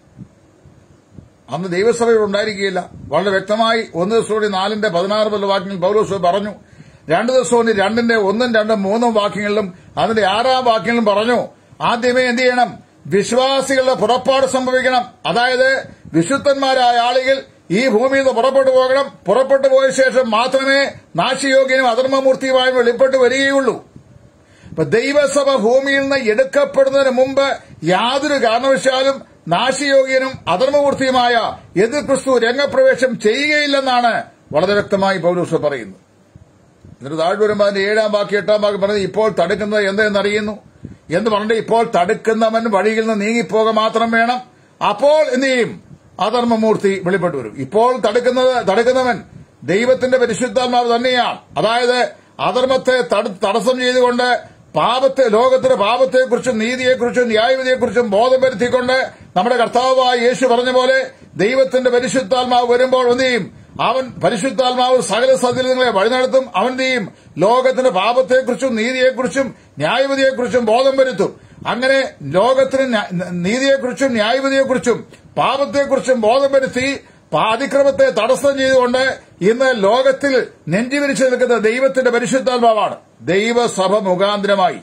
അന്ന് ദൈവസഭയിൽ ഉണ്ടായിരിക്കുകയില്ല വളരെ വ്യക്തമായി ഒന്ന് ദിവസം നാലിന്റെ പതിനാറ് മുതൽ വാക്യങ്ങൾ പൗലോസ് പറഞ്ഞു രണ്ട് ദിവസവും രണ്ടിന്റെ ഒന്നും രണ്ടും മൂന്നും വാക്യങ്ങളിലും അതിന്റെ ആറാം വാക്യങ്ങളിലും പറഞ്ഞു ആദ്യമേ എന്ത് ചെയ്യണം വിശ്വാസികളുടെ പുറപ്പാട് സംഭവിക്കണം അതായത് വിശുദ്ധന്മാരായ ആളുകൾ ഈ ഭൂമിയിൽ നിന്ന് പുറപ്പെട്ടു പോകണം പുറപ്പെട്ടു പോയ ശേഷം മാത്രമേ നാശയോഗ്യനും അധർമ്മമൂർത്തിയുമായും വെളിപ്പെട്ടു വരികയുള്ളൂ ഇപ്പൊ ദൈവസഭ ഭൂമിയിൽ നിന്ന് എടുക്കപ്പെടുന്നതിന് മുമ്പ് യാതൊരു കാരണവശാലും നാശയോഗ്യനും അധർമ്മമൂർത്തിയുമായ എതിർ ക്രിസ്തു രംഗപ്രവേശം ചെയ്യുകയില്ലെന്നാണ് വളരെ വ്യക്തമായി പൗരൂസ് പറയുന്നത് എന്നിട്ട് താഴ്വ വരുമ്പോൾ അതിന്റെ ഏഴാം ബാക്കി എട്ടാം ബാക്കി പറഞ്ഞത് ഇപ്പോൾ തടുക്കുന്നത് എന്തെന്നറിയുന്നു എന്ന് പറഞ്ഞിട്ട് ഇപ്പോൾ തടുക്കുന്നവൻ വഴിയിൽ നിന്ന് നീങ്ങിപ്പോക മാത്രം വേണം അപ്പോൾ എന്ത് ചെയ്യും അധർമ്മമൂർത്തി വെളിപ്പെട്ടു വരും ഇപ്പോൾ തടുക്കുന്നത് തടുക്കുന്നവൻ ദൈവത്തിന്റെ പരിശുദ്ധാത്മാവ് തന്നെയാണ് അതായത് അധർമ്മത്തെ തട- തടസ്സം ചെയ്തുകൊണ്ട് പാപത്തെ ലോകത്തിന്റെ പാപത്തെക്കുറിച്ചും നീതിയെക്കുറിച്ചും ന്യായവിധിയെക്കുറിച്ചും ബോധം വരുത്തിക്കൊണ്ട് നമ്മുടെ കർത്താവായ യേശു പറഞ്ഞ പോലെ ദൈവത്തിന്റെ പരിശുദ്ധാത്മാവ് വരുമ്പോൾ എന്ത് ചെയ്യും അവൻ പരിശുദ്ധാത്മാവ് സകല സതിലങ്ങളെ വഴി നടത്തും അവൻ എന്ത് ചെയ്യും ലോകത്തിന്റെ പാപത്തെക്കുറിച്ചും നീതിയെക്കുറിച്ചും ന്യായവിധിയെക്കുറിച്ചും ബോധം വരുത്തും അങ്ങനെ ലോകത്തിന് ന്യാ- നീതിയെക്കുറിച്ചും ന്യായവിധിയെക്കുറിച്ചും പാപത്തെക്കുറിച്ചും ബോധം വരുത്തി പാ- അതിക്രമത്തെ തടസ്സം ചെയ്തുകൊണ്ട് ഇന്ന് ലോകത്തിൽ നെഞ്ചുവിരിച്ചു നിൽക്കുന്ന ദൈവത്തിന്റെ പരിശുദ്ധാത്മാവാണ് ദൈവസഭ മുഖാന്തരമായി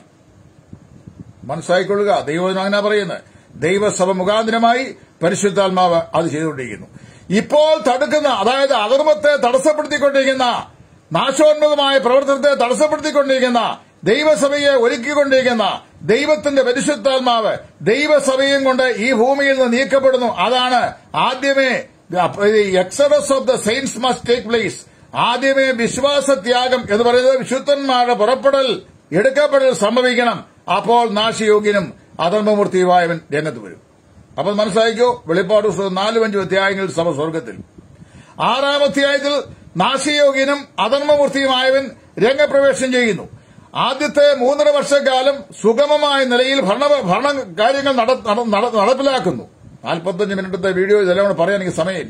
മനസ്സിലായിക്കൊള്ളുക ദൈവം അങ്ങനെ പറയുന്നത് ദൈവസഭ മുഖാന്തരമായി പരിശുദ്ധാത്മാവ് അത് ചെയ്തുകൊണ്ടിരിക്കുന്നു ഇപ്പോൾ തടുക്കുന്ന അതായത് അധർമ്മത്തെ തടസ്സപ്പെടുത്തിക്കൊണ്ടിരിക്കുന്ന നാശോന്മുഖമായ പ്രവർത്തനത്തെ തടസ്സപ്പെടുത്തിക്കൊണ്ടിരിക്കുന്ന ദൈവസഭയെ ഒരുക്കിക്കൊണ്ടിരിക്കുന്ന ദൈവത്തിന്റെ പരിശുദ്ധാത്മാവ് ദൈവസഭയും കൊണ്ട് ഈ ഭൂമിയിൽ നിന്ന് നീക്കപ്പെടുന്നു അതാണ് ആദ്യമേ exodus of the saints must take place ആദ്യമേ വിശ്വാസത്യാഗം എന്ന് പറയുന്നത് വിശുദ്ധന്മാരുടെ പുറപ്പെടൽ എടുക്കപ്പെടൽ സംഭവിക്കണം അപ്പോൾ നാശയോഗ്യനും അധർമ്മമൂർത്തിയുമായവൻ രംഗത്ത് വരും അപ്പോൾ മനസ്സിലാക്കിയോ വെളിപ്പാട് പുസ്തകം നാലും അഞ്ചും അധ്യായങ്ങളിൽ സഭ സ്വർഗത്തിൽ ആറാം അധ്യായത്തിൽ നാശയോഗ്യനും അധർമ്മമൂർത്തിയുമായവൻ രംഗപ്രവേശം ചെയ്യുന്നു ആദ്യത്തെ മൂന്നര വർഷക്കാലം സുഗമമായ നിലയിൽ ഭരണ ഭരണ കാര്യങ്ങൾ നട- നട- നട- നടപ്പിലാക്കുന്നു നാൽപ്പത്തഞ്ച് മിനിറ്റത്തെ വീഡിയോ ഇതെല്ലാം കൂടെ പറയാൻ എനിക്ക് സമയമില്ല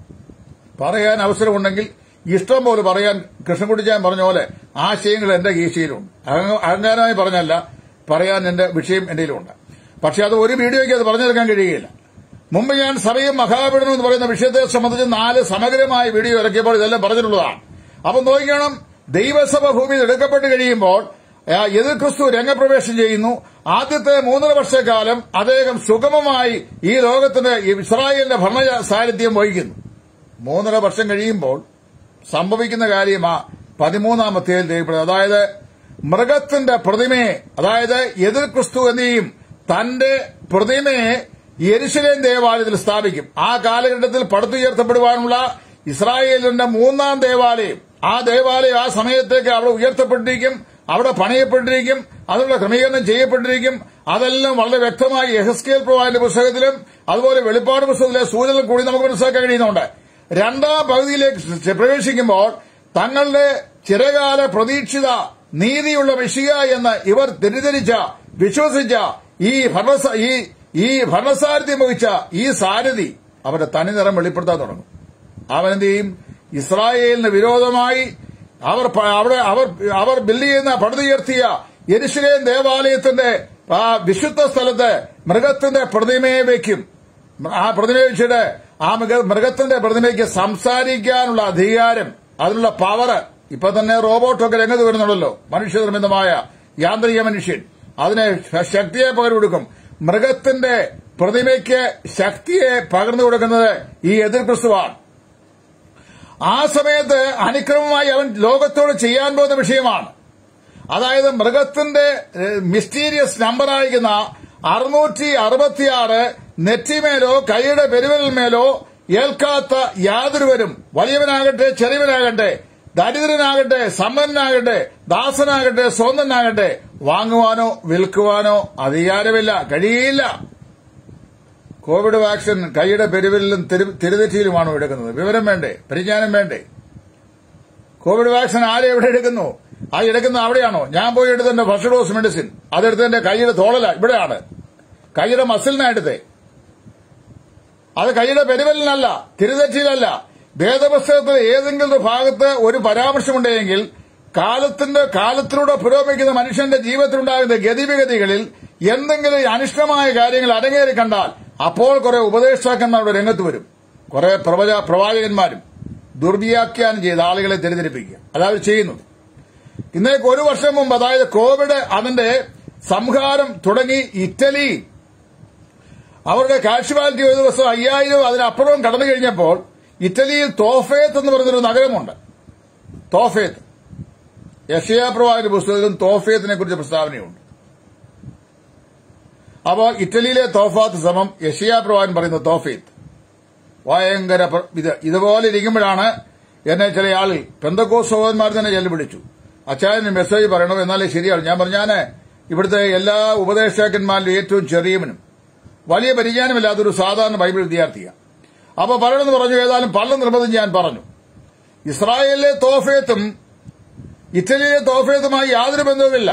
പറയാൻ അവസരമുണ്ടെങ്കിൽ ഇഷ്ടം പോലെ പറയാൻ കൃഷ്ണൻകുട്ടിച്ചാൻ പറഞ്ഞ പോലെ ആശയങ്ങൾ എന്റെ കീശയിലുണ്ട് അഹങ്ക- അഹങ്കാരമായി പറഞ്ഞല്ല പറയാൻ എന്റെ വിഷയം എന്റെയിലുണ്ട് പക്ഷെ അത് ഒരു വീഡിയോയ്ക്ക് അത് പറഞ്ഞെടുക്കാൻ കഴിയുകയില്ല മുമ്പ് ഞാൻ സഭയും മഹാപീഡനം എന്ന് പറയുന്ന വിഷയത്തെ സംബന്ധിച്ച് നാല് സമഗ്രമായ വീഡിയോ ഇറക്കിയപ്പോൾ ഇതെല്ലാം പറഞ്ഞിട്ടുള്ളതാണ് അപ്പൊ നോക്കണം ദൈവസഭ ഭൂമിയിൽ എടുക്കപ്പെട്ട് കഴിയുമ്പോൾ ആ, എതിർ ക്രിസ്തു രംഗപ്രവേശം ചെയ്യുന്നു ആദ്യത്തെ മൂന്നര വർഷക്കാലം അദ്ദേഹം സുഗമമായി ഈ ലോകത്തിന്റെ ഈ ഇസ്രായേലിന്റെ ഭരണ സാന്നിധ്യം വഹിക്കുന്നു മൂന്നര വർഷം കഴിയുമ്പോൾ സംഭവിക്കുന്ന കാര്യമാ പതിമൂന്നാമത്തെ രേഖപ്പെടുന്നത് അതായത് മൃഗത്തിന്റെ പ്രതിമയെ അതായത് എതിർ ക്രിസ്തു എന്നെയും തന്റെ പ്രതിമയെ യെരുശലേം ദേവാലയത്തിൽ സ്ഥാപിക്കും ആ കാലഘട്ടത്തിൽ പടുത്തുയർത്തപ്പെടുവാനുള്ള ഇസ്രായേലിന്റെ മൂന്നാം ദേവാലയം ആ ദേവാലയം ആ സമയത്തേക്ക് അവിടെ ഉയർത്തപ്പെട്ടിരിക്കും അവിടെ പണിയപ്പെട്ടിരിക്കും അതിനുള്ള ക്രമീകരണം ചെയ്യപ്പെട്ടിരിക്കും അതെല്ലാം വളരെ വ്യക്തമായി എഹസ്കേൽ പ്രവാഹിന്റെ പുസ്തകത്തിലും അതുപോലെ വെളിപ്പാട് പുസ്തകത്തിലെ സൂചന കൂടി നമുക്ക് മനസ്സിലാക്കാൻ കഴിയുന്നുണ്ട് രണ്ടാം പകുതിയിലേക്ക് പ്രവേശിക്കുമ്പോൾ തങ്ങളുടെ ചിരകാല പ്രതീക്ഷിത നീതിയുള്ള വിഷയ എന്ന് ഇവർ തെറ്റിദ്ധരിച്ച വിശ്വസിച്ച ഈ ഭരണസ ഈ ഈ ഭരണസാരഥ്യം വഹിച്ച ഈ സാരഥി അവരുടെ തനിനിറം വെളിപ്പെടുത്താൻ തുടങ്ങും അവനെന്ത് ചെയ്യും ഇസ്രായേലിന് വിരോധമായി അവർ പ- അവിടെ അവർ അവർ ബിൽഡ് ചെയ്യുന്ന പടുതുയർത്തിയ യെരുശലേം ദേവാലയത്തിന്റെ ആ വിശുദ്ധ സ്ഥലത്ത് മൃഗത്തിന്റെ പ്രതിമയെ വയ്ക്കും ആ പ്രതിമയെ വെച്ചിട്ട് ആ മൃഗ- മൃഗത്തിന്റെ പ്രതിമയ്ക്ക് സംസാരിക്കാനുള്ള അധികാരം അതിനുള്ള പവർ ഇപ്പൊ തന്നെ റോബോട്ടൊക്കെ രംഗത്ത് വരുന്നുണ്ടല്ലോ മനുഷ്യനിർമ്മിതമായ യാന്ത്രിക മനുഷ്യൻ അതിനെ ശക്തിയെ പകർന്നു കൊടുക്കും മൃഗത്തിന്റെ പ്രതിമയ്ക്ക് ശക്തിയെ പകർന്നു കൊടുക്കുന്നത് ഈ എതിർ ക്രിസ്തുവാണ് ആ സമയത്ത് അനുക്രമമായി അവൻ ലോകത്തോട് ചെയ്യാൻ പോകുന്ന വിഷയമാണ് അതായത് മൃഗത്തിന്റെ മിസ്റ്റീരിയസ് നമ്പറായിരിക്കുന്ന അറുന്നൂറ്റി അറുപത്തിയാറ് നെറ്റിമേലോ കൈയുടെ പെരുവിരൽമേലോ ഏൽക്കാത്ത യാതൊരുവരും വലിയവനാകട്ടെ ചെറിയവനാകട്ടെ ദരിദ്രനാകട്ടെ സമ്പന്നനാകട്ടെ ദാസനാകട്ടെ സ്വന്തനാകട്ടെ വാങ്ങുവാനോ വിൽക്കുവാനോ അധികാരമില്ല കഴിയില്ല കോവിഡ് വാക്സിൻ കൈയുടെ പെരുവിലും തിരുതെറ്റിയിലുമാണോ എടുക്കുന്നത് വിവരം വേണ്ടേ പരിജ്ഞാനം വേണ്ടേ കോവിഡ് വാക്സിൻ ആരെ എവിടെ എടുക്കുന്നു ആ എടുക്കുന്ന അവിടെയാണോ ഞാൻ പോയി എടുത്തതിന്റെ ഫസ്റ്റ് ഡോസ് മെഡിസിൻ അതെടുത്തതിന്റെ കൈയുടെ തോളല ഇവിടെയാണ് കൈയുടെ മസിലിനാ എടുത്തേ അത് കൈയുടെ പെരുവലിനല്ല തിരുതെറ്റിയിലല്ല വേദപുസ്തകത്തിൽ ഏതെങ്കിലും ഒരു ഭാഗത്ത് ഒരു പരാമർശമുണ്ടെങ്കിൽ കാലത്തിന്റെ കാലത്തിലൂടെ പുരോഗമിക്കുന്ന മനുഷ്യന്റെ ജീവിതത്തിലുണ്ടാകുന്ന ഗതിവിഗതികളിൽ എന്തെങ്കിലും അനിഷ്ടമായ കാര്യങ്ങൾ അരങ്ങേറി കണ്ടാൽ അപ്പോൾ കുറെ ഉപദേഷ്ടാക്കന്മാരുടെ രംഗത്ത് വരും കുറെ പ്രവച പ്രവാചകന്മാരും ദുർവ്യാഖ്യാനം ചെയ്ത് ആളുകളെ തെറ്റിദ്ധരിപ്പിക്കുക അതവർ ചെയ്യുന്നത് ഇന്നേക്ക് ഒരു വർഷം മുമ്പ് അതായത് കോവിഡ് അതിന്റെ സംഹാരം തുടങ്ങി ഇറ്റലി അവരുടെ കാഷ്വാലിറ്റി ഒരു ദിവസം അയ്യായിരം അതിനപ്പുറവും കടന്നു കഴിഞ്ഞപ്പോൾ ഇറ്റലിയിൽ തോഫേത്ത് എന്ന് പറഞ്ഞൊരു നഗരമുണ്ട് തോഫേത്ത് യഷയാ പ്രവാചക പുസ്തകത്തിലും തോഫേത്തിനെ കുറിച്ച് പ്രസ്താവനയുണ്ട് അപ്പോൾ ഇറ്റലിയിലെ തോഫാത്ത് സമം യഷയാ പ്രവാചകൻ പറയുന്ന തോഫേത്ത് ഭയങ്കര പ്ര- ഇത് ഇതുപോലെ ഇരിക്കുമ്പോഴാണ് എന്നെ ചില ആളിൽ പെന്തക്കോ സഹോദരന്മാർ തന്നെ ചെല്ലു വിളിച്ചു അച്ചായന് മെസ്സേജ് പറയണം എന്നാലേ ശരിയാണ് ഞാൻ പറഞ്ഞു ഞാൻ ഇവിടുത്തെ എല്ലാ ഉപദേഷ്ടാക്കന്മാരിലും ഏറ്റവും ചെറിയവനും വലിയ പരിജ്ഞാനമില്ലാത്തൊരു സാധാരണ ബൈബിൾ വിദ്യാർത്ഥിയാണ് അപ്പൊ പറയണമെന്ന് പറഞ്ഞു ഏതായാലും പല നിർബന്ധം ഞാൻ പറഞ്ഞു ഇസ്രായേലിലെ തോഫേത്തും ഇറ്റലിയിലെ തോഫേത്തുമായി യാതൊരു ബന്ധവുമില്ല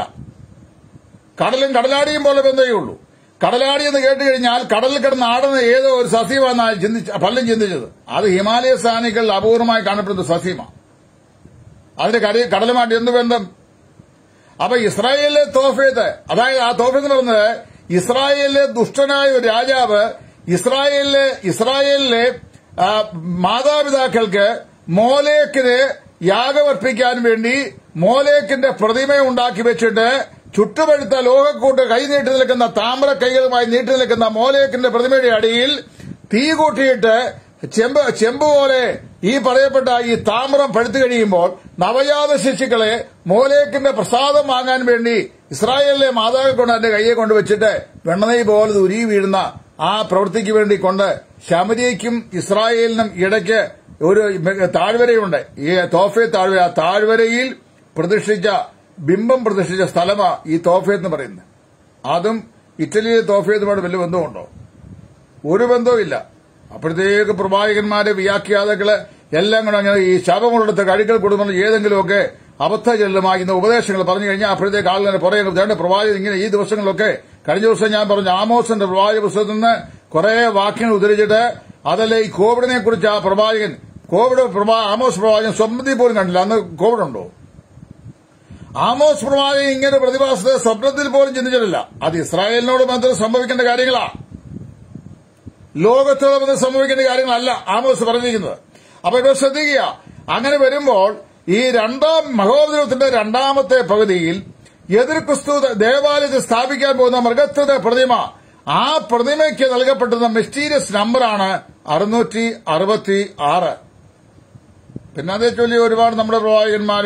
കടലും കടലാടിയും പോലെ ബന്ധമേ ഉള്ളൂ കടലാടി എന്ന് കേട്ട് കഴിഞ്ഞാൽ കടലിൽ കിടന്ന് ആടുന്ന ഏതോ ഒരു സസ്യമാണെന്നാണ് ചിന്തിച്ച പലരും ചിന്തിച്ചത് അത് ഹിമാലയ സ്ഥാനികളിൽ അപൂർവമായി കാണപ്പെടുന്ന സസ്യമാണ് അതിന്റെ കര കടലുമായിട്ട് എന്ത് ബന്ധം അപ്പൊ ഇസ്രായേലിലെ തോഫേത്ത് അതായത് ആ തോഫേത്ത് എന്ന് പറയുന്നത് ഇസ്രായേലിലെ ദുഷ്ടനായ ഒരു രാജാവ് ഇസ്രായേലിലെ ഇസ്രായേലിലെ ആ, മാതാപിതാക്കൾക്ക് മോലേക്കിന് യാഗമർപ്പിക്കാൻ വേണ്ടി മോലേക്കിന്റെ പ്രതിമ ഉണ്ടാക്കി വെച്ചിട്ട് ചുട്ടുപഴുത്ത ലോകക്കൂട്ട് കൈ നീട്ടി നിൽക്കുന്ന താമ്ര കൈകളുമായി നീട്ടി നിൽക്കുന്ന മോലേക്കിന്റെ പ്രതിമയുടെ അടിയിൽ തീ കൂട്ടിയിട്ട് ചെമ്പ് ചെമ്പ് പോലെ ഈ പറയപ്പെട്ട ഈ താമ്രം പഴുത്തു കഴിയുമ്പോൾ നവജാത ശിശുക്കളെ മോലേക്കിന്റെ പ്രസാദം വാങ്ങാൻ വേണ്ടി ഇസ്രായേലിലെ മാതാക്കൾ കൊണ്ട് എന്റെ കയ്യെ കൊണ്ടുവച്ചിട്ട് വെണ്ണനെയ് പോലെ ഉരുകി വീഴുന്ന ആ പ്രവൃത്തിക്ക് വേണ്ടി കൊണ്ട് ശമരിയയ്ക്കും ഇസ്രായേലിനും ഇടയ്ക്ക് ഒരു താഴ്വരയുണ്ട് ഈ തോഫെ താഴ്വര ആ താഴ്വരയിൽ പ്രതിഷ്ഠിച്ച ബിംബം പ്രതിഷ്ഠിച്ച സ്ഥലമാ ഈ തോഫെ എന്ന് പറയുന്നത് അതും ഇറ്റലിയിലെ തോഫയത്തുമായിട്ട് വലിയ ബന്ധമുണ്ടോ ഒരു ബന്ധവുമില്ല അപ്പോഴത്തേക്ക് പ്രവാചകന്മാരെ വ്യാഖ്യാതാക്കള് എല്ലാം കൂടെ അങ്ങനെ ഈ ശവങ്ങളെടുത്ത് കഴിക്കൽ കൊടുക്കുന്ന ഏതെങ്കിലുമൊക്കെ അബദ്ധ ചെല്ലുമാകുന്ന ഉപദേശങ്ങൾ പറഞ്ഞു കഴിഞ്ഞാൽ അപ്പോഴത്തേക്ക് ആളുകളെ പുറകെ രണ്ട് പ്രവാചകൻ ഇങ്ങനെ ഈ ദിവസങ്ങളിലൊക്കെ കഴിഞ്ഞ ദിവസം ഞാൻ പറഞ്ഞു ആമോസിന്റെ പ്രവാചക പുസ്തകത്തിൽ നിന്ന് കുറെ വാക്യങ്ങൾ ഉദ്ധരിച്ചിട്ട് അതല്ല ഈ കോവിഡിനെ കുറിച്ച് ആ പ്രവാചകൻ കോവിഡ് പ്രവാ- ആമോസ് പ്രവാചകൻ സ്വപ്നത്തിൽ പോലും കണ്ടില്ല അന്ന് കോവിഡ് ഉണ്ടോ ആമോസ് പ്രവാചകൻ ഇങ്ങനെ പ്രതിഭാസത്തെ സ്വപ്നത്തിൽ പോലും ചിന്തിച്ചിട്ടില്ല അത് ഇസ്രായേലിനോട് ബന്ധം സംഭവിക്കേണ്ട കാര്യങ്ങളാ ലോകത്തോട് ബന്ധം സംഭവിക്കേണ്ട കാര്യങ്ങളല്ല ആമോസ് പറഞ്ഞിരിക്കുന്നത് അപ്പൊ ഇപ്പൊ ശ്രദ്ധിക്കുക അങ്ങനെ വരുമ്പോൾ ഈ രണ്ടാം മഹോദരത്തിന്റെ രണ്ടാമത്തെ പകുതിയിൽ എതിർ ക്രിസ്തു ദേവാലയത്തിൽ സ്ഥാപിക്കാൻ പോകുന്ന മൃഗത്തിന്റെ പ്രതിമ ആ പ്രതിമയ്ക്ക് നൽകപ്പെട്ടുന്ന മിസ്റ്റീരിയസ് നമ്പറാണ് അറുന്നൂറ്റി അറുപത്തി ആറ് പിന്നെ അതേ ചൊല്ലി ഒരുപാട് നമ്മുടെ പ്രവാചകന്മാരും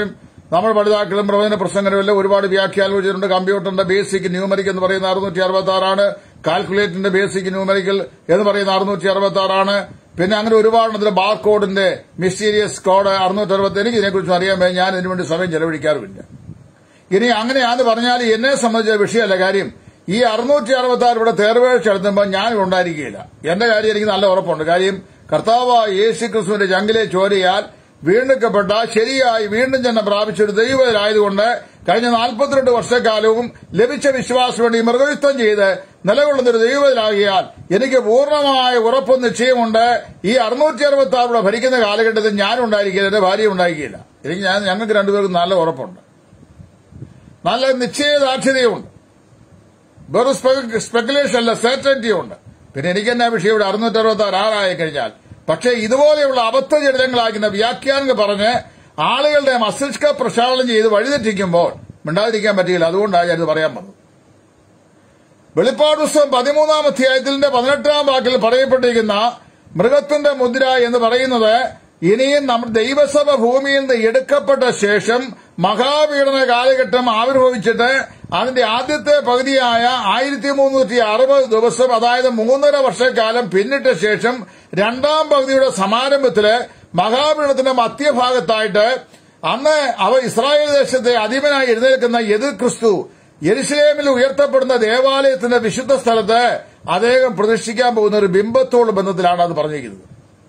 നമ്മൾ പഠിതാക്കളും പ്രവചന പ്രസംഗങ്ങളും ഒരുപാട് വ്യാഖ്യാനം ചെയ്തിട്ടുണ്ട് കമ്പ്യൂട്ടറിന്റെ ബേസിക് ന്യൂമറിക് എന്ന് പറയുന്ന അറുന്നൂറ്റി അറുപത്തി ആറാണ് കാൽക്കുലേറ്ററിന്റെ ബേസിക് ന്യൂമറിക്കൽ എന്ന് പറയുന്ന അറുന്നൂറ്റി അറുപത്തി ആറാണ് പിന്നെ അങ്ങനെ ഒരുപാട് ഇതിന്റെ ബാർകോഡിന്റെ മിസ്റ്റീരിയസ് കോഡ് അറുന്നൂറ്റി അറുപത്തി എനിക്ക് ഇതിനെക്കുറിച്ച് അറിയാൻ വേണ്ടി ഞാൻ ഇതിനുവേണ്ടി സമയം ചെലവഴിക്കാറുമില്ല ഇനി അങ്ങനെയാന്ന് പറഞ്ഞാൽ എന്നെ സംബന്ധിച്ച വിഷയമല്ല കാര്യം ഈ അറുന്നൂറ്റി അറുപത്തി ആറ് ഇവിടെ തേർവേഴ്ച എടുത്തുമ്പോൾ ഞാൻ ഉണ്ടായിരിക്കുകയില്ല എന്റെ കാര്യം എനിക്ക് നല്ല ഉറപ്പുണ്ട് കാര്യം കർത്താവ് യേശു ക്രിസ്തുവിന്റെ ജംഗിലെ ചോരയാൽ വീണ്ടെടുക്കപ്പെട്ട ശരിയായി വീണ്ടും ജന്മം പ്രാപിച്ച ഒരു ദൈവമായതുകൊണ്ട് കഴിഞ്ഞ നാൽപ്പത്തിരണ്ട് വർഷക്കാലവും ലഭിച്ച വിശ്വാസം വേണ്ടി മൃഗയുദ്ധം ചെയ്ത് നിലകൊള്ളുന്ന ഒരു ദൈവത്തിലാകിയാൽ എനിക്ക് പൂർണ്ണമായ ഉറപ്പും നിശ്ചയമുണ്ട് ഈ അറുന്നൂറ്റി അറുപത്തി ആറിവിടെ ഭരിക്കുന്ന കാലഘട്ടത്തിൽ ഞാൻ ഉണ്ടായിരിക്കില്ല എന്റെ ഭാര്യ ഉണ്ടായിരിക്കില്ല എനിക്ക് ഞാൻ ഞങ്ങൾക്ക് രണ്ടുപേർക്കും നല്ല ഉറപ്പുണ്ട് നല്ല നിശ്ചയദാർഢ്യതയുണ്ട് വെറും സ്പെക്കുലേഷൻ അല്ല സെർട്ടൻറ്റി ഉണ്ട് പിന്നെ എനിക്ക് എന്നാ വിഷയം ഇവിടെ അറുന്നൂറ്റി അറുപത്തി ആറ് ആറായി കഴിഞ്ഞാൽ പക്ഷേ ഇതുപോലെയുള്ള അബദ്ധജടിതങ്ങളാക്കുന്ന വ്യാഖ്യാനങ്ങൾ പറഞ്ഞ് ആളുകളുടെ മസ്തിഷ്ക പ്രക്ഷാളനം ചെയ്ത് വഴിതെറ്റിക്കുമ്പോൾ മിണ്ടാതിരിക്കാൻ പറ്റിയില്ല അതുകൊണ്ടാണ് ഞാനിത് പറയാൻ വന്നത് വെളിപ്പാട് പുസ്തകം പതിമൂന്നാം അധ്യായത്തിന്റെ പതിനെട്ടാം വാക്കിൽ പറയപ്പെട്ടിരിക്കുന്ന മൃഗത്തിന്റെ മുദ്ര എന്ന് പറയുന്നത് ഇനിയും നമ്മുടെ ദൈവസഭ ഭൂമിയിൽ നിന്ന് എടുക്കപ്പെട്ട ശേഷം മഹാപീഡന കാലഘട്ടം ആവിർഭവിച്ചിട്ട് അതിന്റെ ആദ്യത്തെ പകുതിയായ ആയിരത്തി മുന്നൂറ്റി അറുപത് ദിവസം അതായത് മൂന്നര വർഷക്കാലം പിന്നിട്ട ശേഷം രണ്ടാം പകുതിയുടെ സമാരംഭത്തില് മഹാപീഡനത്തിന്റെ മധ്യഭാഗത്തായിട്ട് അന്ന് അവ ഇസ്രായേൽ ദേശത്തെ അധിപനായി എഴുന്നേൽക്കുന്ന എതിർ ക്രിസ്തു യെരുസലേമിൽ ഉയർത്തപ്പെടുന്ന ദേവാലയത്തിന്റെ വിശുദ്ധ സ്ഥലത്ത് അദ്ദേഹം പ്രതിഷ്ഠിക്കാൻ പോകുന്ന ഒരു ബിംബത്തോട് ബന്ധത്തിലാണ് അത് പറഞ്ഞിരിക്കുന്നത്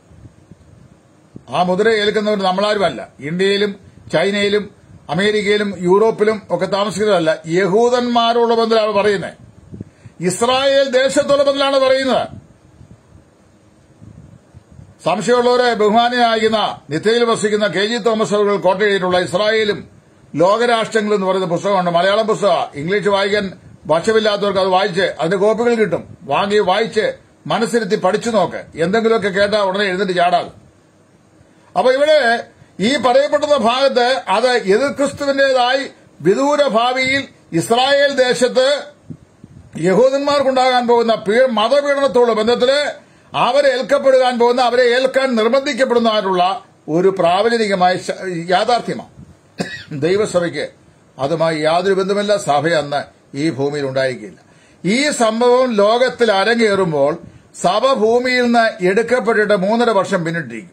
ആ മുദ്ര ഏൽക്കുന്നവർ നമ്മളാരുമല്ല ഇന്ത്യയിലും ചൈനയിലും അമേരിക്കയിലും യൂറോപ്പിലും ഒക്കെ താമസിക്കുന്നതല്ല യഹൂദന്മാരോട് ബന്ധത്തിലാണ് പറയുന്നത് ഇസ്രായേൽ ദേശത്തോട് ബന്ധത്തിലാണ് പറയുന്നത് സംശയമുള്ളവരെ ബഹുമാനായിരിക്കുന്ന നിത്യയിൽ വസിക്കുന്ന കെ ജി തോമസ് അവർ കോട്ട് ചെയ്തിട്ടുള്ള ഇസ്രായേലും ലോകരാഷ്ട്രങ്ങൾ എന്ന് പറയുന്ന പുസ്തകമുണ്ട് മലയാളം പുസ്തകം ഇംഗ്ലീഷ് വായിക്കാൻ വശമില്ലാത്തവർക്ക് അത് വായിച്ച് അതിന്റെ കോപ്പികൾ കിട്ടും വാങ്ങി വായിച്ച് മനസ്സിരുത്തി പഠിച്ചു നോക്ക് എന്തെങ്കിലുമൊക്കെ കേട്ടാൽ ഉടനെ എഴുന്നിട്ട് ചാടാതെ അപ്പൊ ഇവിടെ ഈ പറയപ്പെടുന്ന ഭാഗത്ത് അത് എതിർ ക്രിസ്തുവിന്റേതായി വിദൂര ഭാവിയിൽ ഇസ്രായേൽ ദേശത്ത് യഹൂദന്മാർക്കുണ്ടാകാൻ പോകുന്ന പീ- മതപീഡനത്തോടുള്ള ബന്ധത്തില് അവരെ ഏൽക്കപ്പെടുവാൻ പോകുന്ന അവരെ ഏൽക്കാൻ നിർബന്ധിക്കപ്പെടുന്നതായിട്ടുള്ള ഒരു പ്രാവചനികമായ ശ- യാഥാർത്ഥ്യമാണ് ദൈവസഭയ്ക്ക് അതുമായി യാതൊരു ബന്ധമില്ല സഭ അന്ന് ഈ ഭൂമിയിൽ ഉണ്ടായിരിക്കില്ല ഈ സംഭവം ലോകത്തിൽ അരങ്ങേറുമ്പോൾ സഭ ഭൂമിയിൽ നിന്ന് എടുക്കപ്പെട്ടിട്ട് മൂന്നര വർഷം പിന്നിട്ടിരിക്കും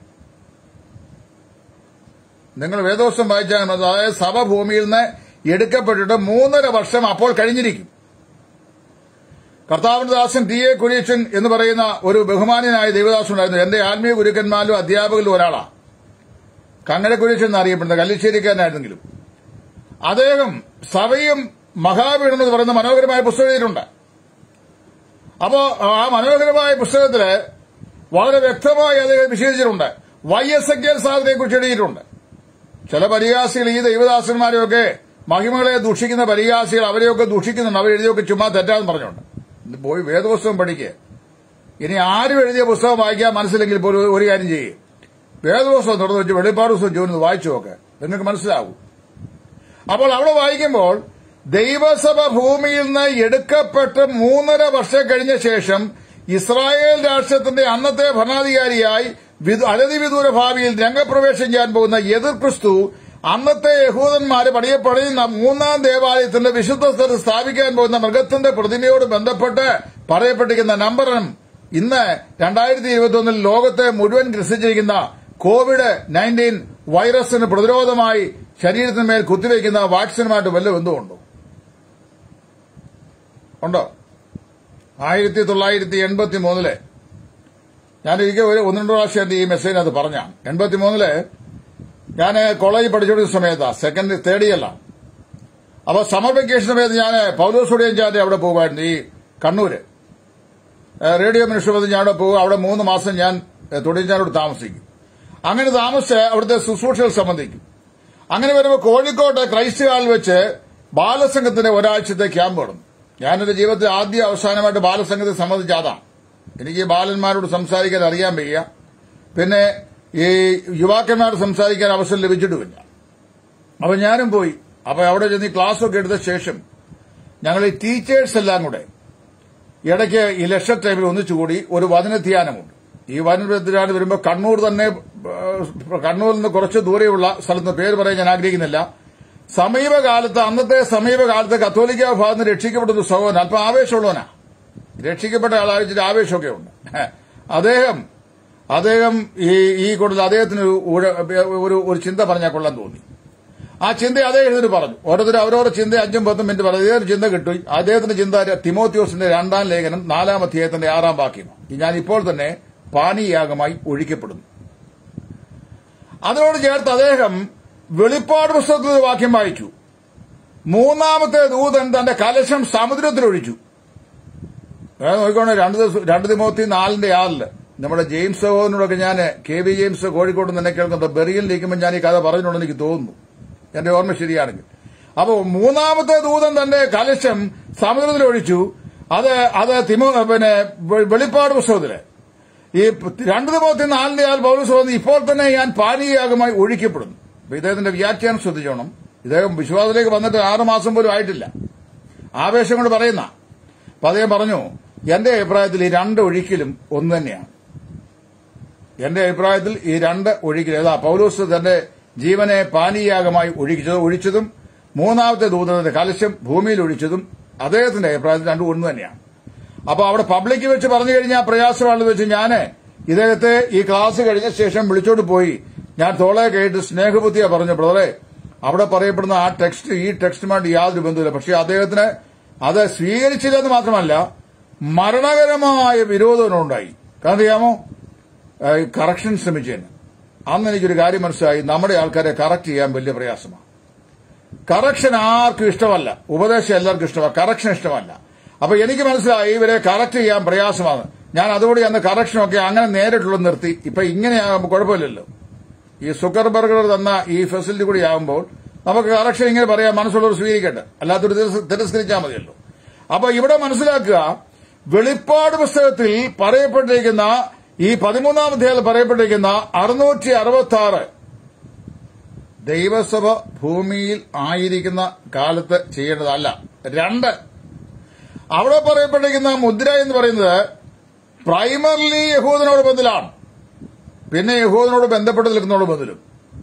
നിങ്ങൾ വേദോസം വായിച്ചാൽ മതി. അതായത് സഭ ഭൂമിയിൽ നിന്ന് എടുക്കപ്പെട്ടിട്ട് മൂന്നര വർഷം അപ്പോൾ കഴിഞ്ഞിരിക്കും കർത്താവിന്റെ ദാസൻ ടി എ കുരീശൻ എന്ന് പറയുന്ന ഒരു ബഹുമാന്യനായ ദൈവദാസൻ ഉണ്ടായിരുന്നു എന്റെ ആത്മീയ ഗുരുക്കന്മാരിലും അധ്യാപകരിലും ഒരാളാണ് കങ്ങര കുരീശൻ എന്നറിയപ്പെടുന്ന കല്ലിശ്ശേരിക്കാരനായിരുന്നെങ്കിലും അദ്ദേഹം സഭയും മഹാവീണെന്ന് എന്ന് പറയുന്ന മനോഹരമായ പുസ്തകം എഴുതിയിട്ടുണ്ട് അപ്പോ ആ മനോഹരമായ പുസ്തകത്തില് വളരെ വ്യക്തമായി അദ്ദേഹം വിശേഷിച്ചിട്ടുണ്ട് വൈ എസ് എ കെ സാറിനെ കുറിച്ച് എഴുതിയിട്ടുണ്ട് ചില പരിഹാസികൾ ഈ ദൈവദാസന്മാരെയൊക്കെ മഹിമകളെ ദൂഷിക്കുന്ന പരിഹാസികൾ അവരെയൊക്കെ ദൂഷിക്കുന്നുണ്ട് അവർ എഴുതിയൊക്കെ ചുമ്മാ തെറ്റാന്ന് പറഞ്ഞുകൊണ്ട് ഇത് പോയി വേദപുസ്തകം പഠിക്കുക ഇനി ആരും എഴുതിയ പുസ്തകം വായിക്കാൻ മനസ്സിലെങ്കിൽ പോലും ഒരു കാര്യം ചെയ്യും വേദപുസ്തകം തുറന്നു വെച്ച് വെളിപ്പാട് പുസ്തകം ജോലി വായിച്ചു നോക്ക് നിങ്ങൾക്ക് മനസ്സിലാവും അപ്പോൾ അവിടെ വായിക്കുമ്പോൾ ദൈവസഭ ഭൂമിയിൽ നിന്ന് എടുക്കപ്പെട്ട് മൂന്നര വർഷം കഴിഞ്ഞ ശേഷം ഇസ്രായേൽ രാഷ്ട്രത്തിന്റെ അന്നത്തെ ഭരണാധികാരിയായി വിദു- അനധി വിദൂര ഭാവിയിൽ രംഗപ്രവേശം ചെയ്യാൻ പോകുന്ന എതിർ ക്രിസ്തു അന്നത്തെ യഹൂദന്മാര് പണിയപ്പെടുന്ന മൂന്നാം ദേവാലയത്തിന്റെ വിശുദ്ധ സ്ഥലത്ത് സ്ഥാപിക്കാൻ പോകുന്ന മൃഗത്തിന്റെ പ്രതിമയോട് ബന്ധപ്പെട്ട് പറയപ്പെട്ടിരിക്കുന്ന നമ്പറും ഇന്ന് രണ്ടായിരത്തി ഇരുപത്തിയൊന്നിൽ ലോകത്തെ മുഴുവൻ ഗ്രസിച്ചിരിക്കുന്ന കോവിഡ് നയൻറ്റീൻ വൈറസിന് പ്രതിരോധമായി ശരീരത്തിന്മേൽ കുത്തിവയ്ക്കുന്ന വാക്സിനുമായിട്ട് വല്ല ബന്ധമുണ്ടോ ഉണ്ടോ ആയിരത്തി തൊള്ളായിരത്തി എൺപത്തി മൂന്നില് ഞാൻ ഒരിക്കൽ ഒരു ഒന്ന് രണ്ട് പ്രാവശ്യം ഈ മെസ്സേജിനകത്ത് പറഞ്ഞാണ് എൺപത്തി മൂന്നില് ഞാൻ കോളേജിൽ പഠിച്ചുകൊണ്ടിരുന്ന സമയത്താ സെക്കൻഡ് തേർഡ് ഇയറിലാണ് അപ്പൊ സമ്മർ വെക്കേഷൻ സമയത്ത് ഞാൻ പൗലോസ് ഉടയഞ്ചാന്റെ അവിടെ പോകുമായിരുന്നു ഈ കണ്ണൂര് ഏഹ് റേഡിയോ മിനിസ്റ്റർ ഞാൻ അവിടെ പോകും അവിടെ മൂന്ന് മാസം ഞാൻ തൊടിയഞ്ചാനോട് താമസിക്കും അങ്ങനെ താമസിച്ച് അവിടുത്തെ ശുശ്രൂഷകൾ സംബന്ധിക്കും അങ്ങനെ വരുമ്പോൾ കോഴിക്കോട്ട് ക്രൈസ്റ്റ് ഹാളിൽ വെച്ച് ബാലസംഘത്തിന്റെ ഒരാഴ്ചത്തെ ക്യാമ്പ് നടന്നു ഞാനെന്റെ ജീവിതത്തിൽ ആദ്യ അവസാനമായിട്ട് ബാലസംഘത്തെ സംബന്ധിച്ച അതാണ് എനിക്ക് ഈ ബാലന്മാരോട് സംസാരിക്കാൻ അറിയാൻ വയ്യ പിന്നെ ഈ യുവാക്കന്മാരോട് സംസാരിക്കാൻ അവസരം ലഭിച്ചിട്ടുമില്ല അപ്പൊ ഞാനും പോയി അപ്പൊ അവിടെ ചെന്ന് ഈ ക്ലാസ്സൊക്കെ എടുത്ത ശേഷം ഞങ്ങൾ ഈ ടീച്ചേഴ്സ് എല്ലാം കൂടെ ഇടയ്ക്ക് ഈ ലക്ഷ ടൈമിൽ ഒന്നിച്ചുകൂടി ഒരു വചനധ്യാനമുണ്ട് ഈ വചനധ്യാനം വരുമ്പോൾ കണ്ണൂർ തന്നെ ഏഹ്, കണ്ണൂരിൽ നിന്ന് കുറച്ച് ദൂരെയുള്ള സ്ഥലത്ത് പേര് പറയാൻ ഞാൻ ആഗ്രഹിക്കുന്നില്ല സമീപകാലത്ത് അന്നത്തെ സമീപകാലത്ത് കത്തോലിക്ക വിഭാഗത്തിൽ നിന്ന് രക്ഷിക്കപ്പെടുന്ന സഹോദരൻ അല്പം ആവേശമുള്ളവനാ രക്ഷിക്കപ്പെട്ട ആളായിട്ട് ആവേശമൊക്കെ ഉണ്ട് അദ്ദേഹം അദ്ദേഹം ഈ ഈ കൂടുതൽ അദ്ദേഹത്തിന് ഒരു ഊഴ- ഒരു ഒരു ചിന്ത പറഞ്ഞാൽ കൊള്ളാൻ തോന്നി ആ ചിന്ത അദ്ദേഹത്തിന് പറഞ്ഞു ഓരോരുത്തർ അവരോരോ ചിന്ത അഞ്ചും പത്തും മിനിറ്റ് പറഞ്ഞു ഇതേ ഒരു ചിന്ത കിട്ടി അദ്ദേഹത്തിന്റെ ചിന്ത തിമോത്യോസിന്റെ രണ്ടാം ലേഖനം നാലാം അധ്യായത്തിന്റെ ആറാം വാക്യമാണ് ഞാൻ ഇപ്പോൾ തന്നെ പാനീയാഗമായി ഒഴിക്കപ്പെടുന്നു അതിനോട് ചേർത്ത് അദ്ദേഹം വെളിപ്പാട് പുസ്തകത്തിൽ ഒരു വാക്യം വായിച്ചു മൂന്നാമത്തെ ദൂതൻ തന്റെ കലശം സമുദ്രത്തിലൊഴിച്ചു അതായത് നോക്കിക്കോണേ രണ്ട് ദിവസം രണ്ട് തിമോത്തി നാലിന്റെ ആറില് നമ്മുടെ ജെയിംസ് സഹോദരനോടൊക്കെ ഞാൻ കെ വി ജെയിംസ് കോഴിക്കോട് നിന്ന് എന്നെ കേൾക്കുന്നുണ്ട് ബെറിയലിരിക്കുമ്പോൾ ഞാൻ ഈ കഥ പറഞ്ഞിട്ടുണ്ടെന്ന് എനിക്ക് തോന്നുന്നു എന്റെ ഓർമ്മ ശരിയാണെങ്കിൽ അപ്പോ മൂന്നാമത്തെ ദൂതൻ തന്റെ കലശം സമുദ്രത്തിൽ ഒഴിച്ചു അത് അത് തിമോ പിന്നെ വെ- വെളിപ്പാട് പുസ്തകത്തില് ഈ രണ്ട് തിമോത്തി നാലിന്റെ ആൾ പൗരസ് വന്ന് ഇപ്പോൾ തന്നെ ഞാൻ പാനീയാഗമായി ഒഴിക്കപ്പെടുന്നു അപ്പൊ ഇദ്ദേഹത്തിന്റെ വ്യാഖ്യാനം ശ്രദ്ധിച്ചോണം ഇദ്ദേഹം വിശ്വാസത്തിലേക്ക് വന്നിട്ട് ആറ് മാസം പോലും ആയിട്ടില്ല ആവേശം കൊണ്ട് പറയുന്ന അപ്പൊ അദ്ദേഹം പറഞ്ഞു എന്റെ അഭിപ്രായത്തിൽ ഈ രണ്ട് ഒഴിക്കലും ഒന്ന് തന്നെയാണ് എന്റെ അഭിപ്രായത്തിൽ ഈ രണ്ട് ഒഴിക്കൽ ഏതാ പൗലോസ് തന്റെ ജീവനെ പാനീയാഗമായി ഒഴിച്ചത് ഒഴിച്ചതും മൂന്നാമത്തെ ദൂതന്റെ കലശം ഭൂമിയിൽ ഒഴിച്ചതും അദ്ദേഹത്തിന്റെ അഭിപ്രായത്തിൽ രണ്ടും ഒന്ന് തന്നെയാണ് അപ്പൊ അവിടെ പബ്ലിക് വെച്ച് പറഞ്ഞു കഴിഞ്ഞാൽ പ്രയാസമാണെന്ന് വെച്ച് ഞാന് ഇദ്ദേഹത്തെ ഈ ക്ലാസ് കഴിഞ്ഞ ശേഷം വിളിച്ചോണ്ട് പോയി ഞാൻ തോളെ കേട്ട് സ്നേഹബുദ്ധിയാ പറഞ്ഞു ബ്രദറെ അവിടെ പറയപ്പെടുന്ന ആ ടെക്സ്റ്റ് ഈ ടെക്സ്റ്റുമായിട്ട് യാതൊരു ബന്ധമില്ല പക്ഷെ അദ്ദേഹത്തിന് അത് സ്വീകരിച്ചില്ലെന്ന് മാത്രമല്ല മരണകരമായ വിരോധമുണ്ടായി കാരണം അറിയാമോ കറക്ഷൻ ശ്രമിച്ചതിന് അന്ന് എനിക്കൊരു കാര്യം മനസ്സിലായി നമ്മുടെ ആൾക്കാരെ കറക്റ്റ് ചെയ്യാൻ വലിയ പ്രയാസമാണ് കറക്ഷൻ ആർക്കും ഇഷ്ടമല്ല ഉപദേശം എല്ലാവർക്കും ഇഷ്ടമല്ല കറക്ഷൻ ഇഷ്ടമല്ല അപ്പൊ എനിക്ക് മനസ്സിലായി ഇവരെ കറക്റ്റ് ചെയ്യാൻ പ്രയാസമാണ് ഞാൻ അതുകൂടി അന്ന് കറക്ഷനൊക്കെ അങ്ങനെ നേരിട്ടുള്ള നിർത്തി ഇപ്പൊ ഇങ്ങനെയാകുമ്പോൾ കുഴപ്പമില്ലല്ലോ ഈ സുക്കർ ബർഗർ തന്ന ഈ ഫെസിലിറ്റി കൂടി ആകുമ്പോൾ നമുക്ക് കറക്ഷൻ ഇങ്ങനെ പറയാം മനസ്സുള്ളവർ സ്വീകരിക്കട്ടെ അല്ലാത്തൊരു തിരസ്കരിച്ചാൽ മതിയല്ലോ അപ്പൊ ഇവിടെ മനസ്സിലാക്കുക വെളിപ്പാട് പുസ്തകത്തിൽ പറയപ്പെട്ടിരിക്കുന്ന ഈ പതിമൂന്നാം അധ്യായത്തിൽ പറയപ്പെട്ടിരിക്കുന്ന അറുന്നൂറ്റി അറുപത്തി ആറ് ദൈവസഭ ഭൂമിയിൽ ആയിരിക്കുന്ന കാലത്ത് ചെയ്യേണ്ടതല്ല രണ്ട് അവിടെ പറയപ്പെട്ടിരിക്കുന്ന മുദ്ര എന്ന് പറയുന്നത് പ്രൈമർലി യഹൂദനോട് ബന്ധത്തിലാണ് പിന്നെ യഹൂദനോട് ബന്ധപ്പെട്ട് നിൽക്കുന്നതോട് ബന്ധത്തിലും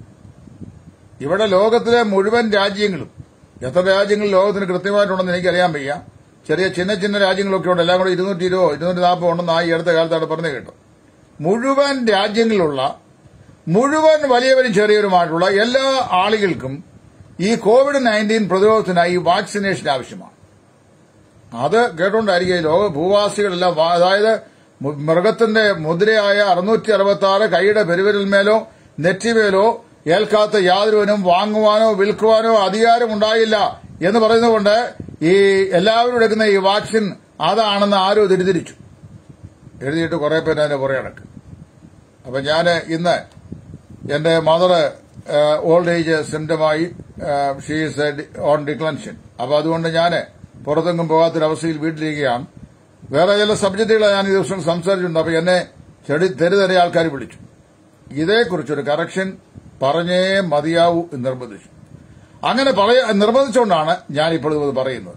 ഇവിടെ ലോകത്തിലെ മുഴുവൻ രാജ്യങ്ങളും എത്ര രാജ്യങ്ങൾ ലോകത്തിന് കൃത്യമായിട്ടുണ്ടെന്ന് എനിക്കറിയാൻ വയ്യ ചെറിയ ചിന്ന ചിന്ന രാജ്യങ്ങളൊക്കെ ഉണ്ട് എല്ലാം കൂടെ ഇരുന്നൂറ്റി ഇരുപോ ഇരുന്നൂറ്റി നാൽപ്പോ ഉണ്ടെന്ന് ആ ഈ അടുത്ത കാലത്താണ് പറഞ്ഞു കേട്ടു മുഴുവൻ രാജ്യങ്ങളിലുള്ള മുഴുവൻ വലിയവരും ചെറിയവരുമായിട്ടുള്ള എല്ലാ ആളുകൾക്കും ഈ കോവിഡ് നയൻറ്റീൻ പ്രതിരോധത്തിനായി വാക്സിനേഷൻ ആവശ്യമാണ് അത് കേട്ടുകൊണ്ടായിരിക്കും ഈ ലോക ഭൂവാസികളെല്ലാം വാ- അതായത് മു- മൃഗത്തിന്റെ മുദ്രയായ അറുന്നൂറ്റി അറുപത്തി ആറ് കൈയുടെ പെരുവിരൽമേലോ നെറ്റിമേലോ ഏൽക്കാത്ത യാതൊരുവനും വാങ്ങുവാനോ വിൽക്കുവാനോ അധികാരം ഉണ്ടായില്ല എന്ന് പറയുന്നതുകൊണ്ട് ഈ എല്ലാവരും എടുക്കുന്ന ഈ വാക്സിൻ അതാണെന്ന് ആരോ തിരിതിരിച്ചു എഴുതിയിട്ട് കുറെ പേര് അതിന്റെ പുറകെ നടക്കും അപ്പൊ ഞാൻ ഇന്ന് എന്റെ മദർ ഓൾഡ് ഏജ് സിംറ്റമായി ഷീസ് ഓൺ ഡിക്ലൻഷൻ അപ്പൊ അതുകൊണ്ട് ഞാൻ പുറത്തെങ്ങും പോകാത്തൊരവസ്ഥയിൽ വീട്ടിലിരിക്കുകയാണ് വേറെ ചില സബ്ജക്റ്റുകൾ ഞാൻ ഈ ദിവസം സംസാരിച്ചിട്ടുണ്ട് അപ്പൊ എന്നെ ചെടി തെരുതെരെ ആൾക്കാർ വിളിച്ചു ഇതേക്കുറിച്ചൊരു കറക്ഷൻ പറഞ്ഞേ മതിയാവൂ എന്ന് നിർബന്ധിച്ചു അങ്ങനെ പറയ നിർബന്ധിച്ചുകൊണ്ടാണ് ഞാനിപ്പോൾ ഇത് പറയുന്നത്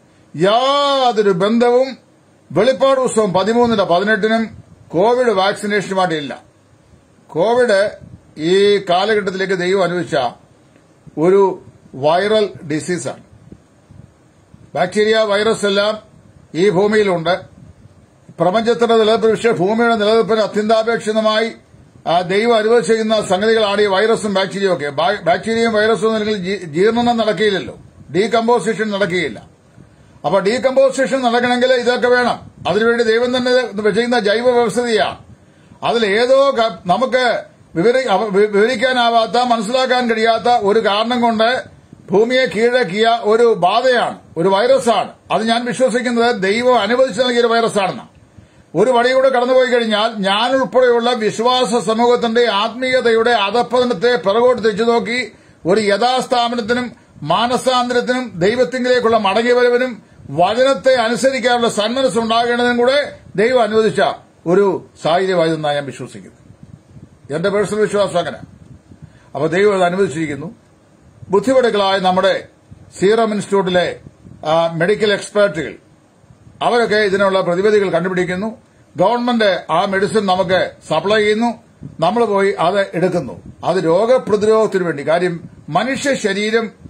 യാതൊരു ബന്ധവും വെളിപ്പാട് പുസ്തകം പതിമൂന്നിന്റെ പതിനെട്ടിനും കോവിഡ് വാക്സിനേഷനുമായിട്ട് ഇല്ല കോവിഡ് ഈ കാലഘട്ടത്തിലേക്ക് ദൈവം അനുവദിച്ച ഒരു വൈറൽ ഡിസീസാണ് ബാക്ടീരിയ വൈറസ് എല്ലാം ഈ ഭൂമിയിലുണ്ട് പ്രപഞ്ചത്തിന്റെ നിലനിൽപ്പിന് പക്ഷേ ഭൂമിയുടെ നിലനിൽപ്പിന് അത്യന്താപേക്ഷിതമായി ആ, ദൈവം അനുവദിച്ചിരിക്കുന്ന സംഗതികളാണ് ഈ വൈറസും ബാക്ടീരിയയും ഒക്കെ ബാ- ബാക്ടീരിയയും വൈറസും അല്ലെങ്കിൽ ജീ- ജീർണനം നടക്കുകയില്ലല്ലോ ഡീകമ്പോസിഷൻ നടക്കുകയില്ല അപ്പൊ ഡീകമ്പോസിഷൻ നടക്കണമെങ്കിൽ ഇതൊക്കെ വേണം അതിനുവേണ്ടി ദൈവം തന്നെ ചെയ്യുന്ന ജൈവ വ്യവസ്ഥിതിയാണ് അതിൽ ഏതോ ക- നമുക്ക് വിവരി- അവ- വി- വിവരിക്കാനാവാത്ത മനസ്സിലാക്കാൻ കഴിയാത്ത ഒരു കാരണം കൊണ്ട് ഭൂമിയെ കീഴടക്കിയ ഒരു ബാധയാണ് ഒരു വൈറസാണ് അത് ഞാൻ വിശ്വസിക്കുന്നത് ദൈവം അനുവദിച്ചു നൽകിയ ഒരു വൈറസാണെന്ന് ഒരു വഴിയൂടെ കടന്നുപോയി കഴിഞ്ഞാൽ ഞാൻ ഉൾപ്പെടെയുള്ള വിശ്വാസ സമൂഹത്തിന്റെ ആത്മീയതയുടെ അധപ്പതനത്തെ പിറകോട്ട് തിരിച്ചു നോക്കി ഒരു യഥാസ്ഥാപനത്തിനും മാനസാന്തരത്തിനും ദൈവത്തിങ്കിലേക്കുള്ള മടങ്ങിവരവിനും വചനത്തെ അനുസരിക്കാനുള്ള സന്മനസ് ഉണ്ടാകേണ്ടതിനും കൂടെ ദൈവം അനുവദിച്ച ഒരു സാഹചര്യമായതെന്നാണ് ഞാൻ വിശ്വസിക്കുന്നത് എന്റെ പേഴ്സണൽ വിശ്വാസം അങ്ങനെ അപ്പൊ ദൈവം അത് അനുവദിച്ചിരിക്കുന്നു ബുദ്ധിമുട്ടുകളായ നമ്മുടെ സീറം ഇൻസ്റ്റിറ്റ്യൂട്ടിലെ ആ, മെഡിക്കൽ എക്സ്പേർട്ടുകൾ അവരൊക്കെ ഇതിനുള്ള പ്രതിവിധികൾ കണ്ടുപിടിക്കുന്നു ഗവൺമെന്റ് ആ മെഡിസിൻ നമുക്ക് സപ്ലൈ ചെയ്യുന്നു നമ്മൾ പോയി അത് എടുക്കുന്നു അത് രോഗപ്രതിരോധത്തിന് വേണ്ടി കാര്യം മനുഷ്യ ശരീരം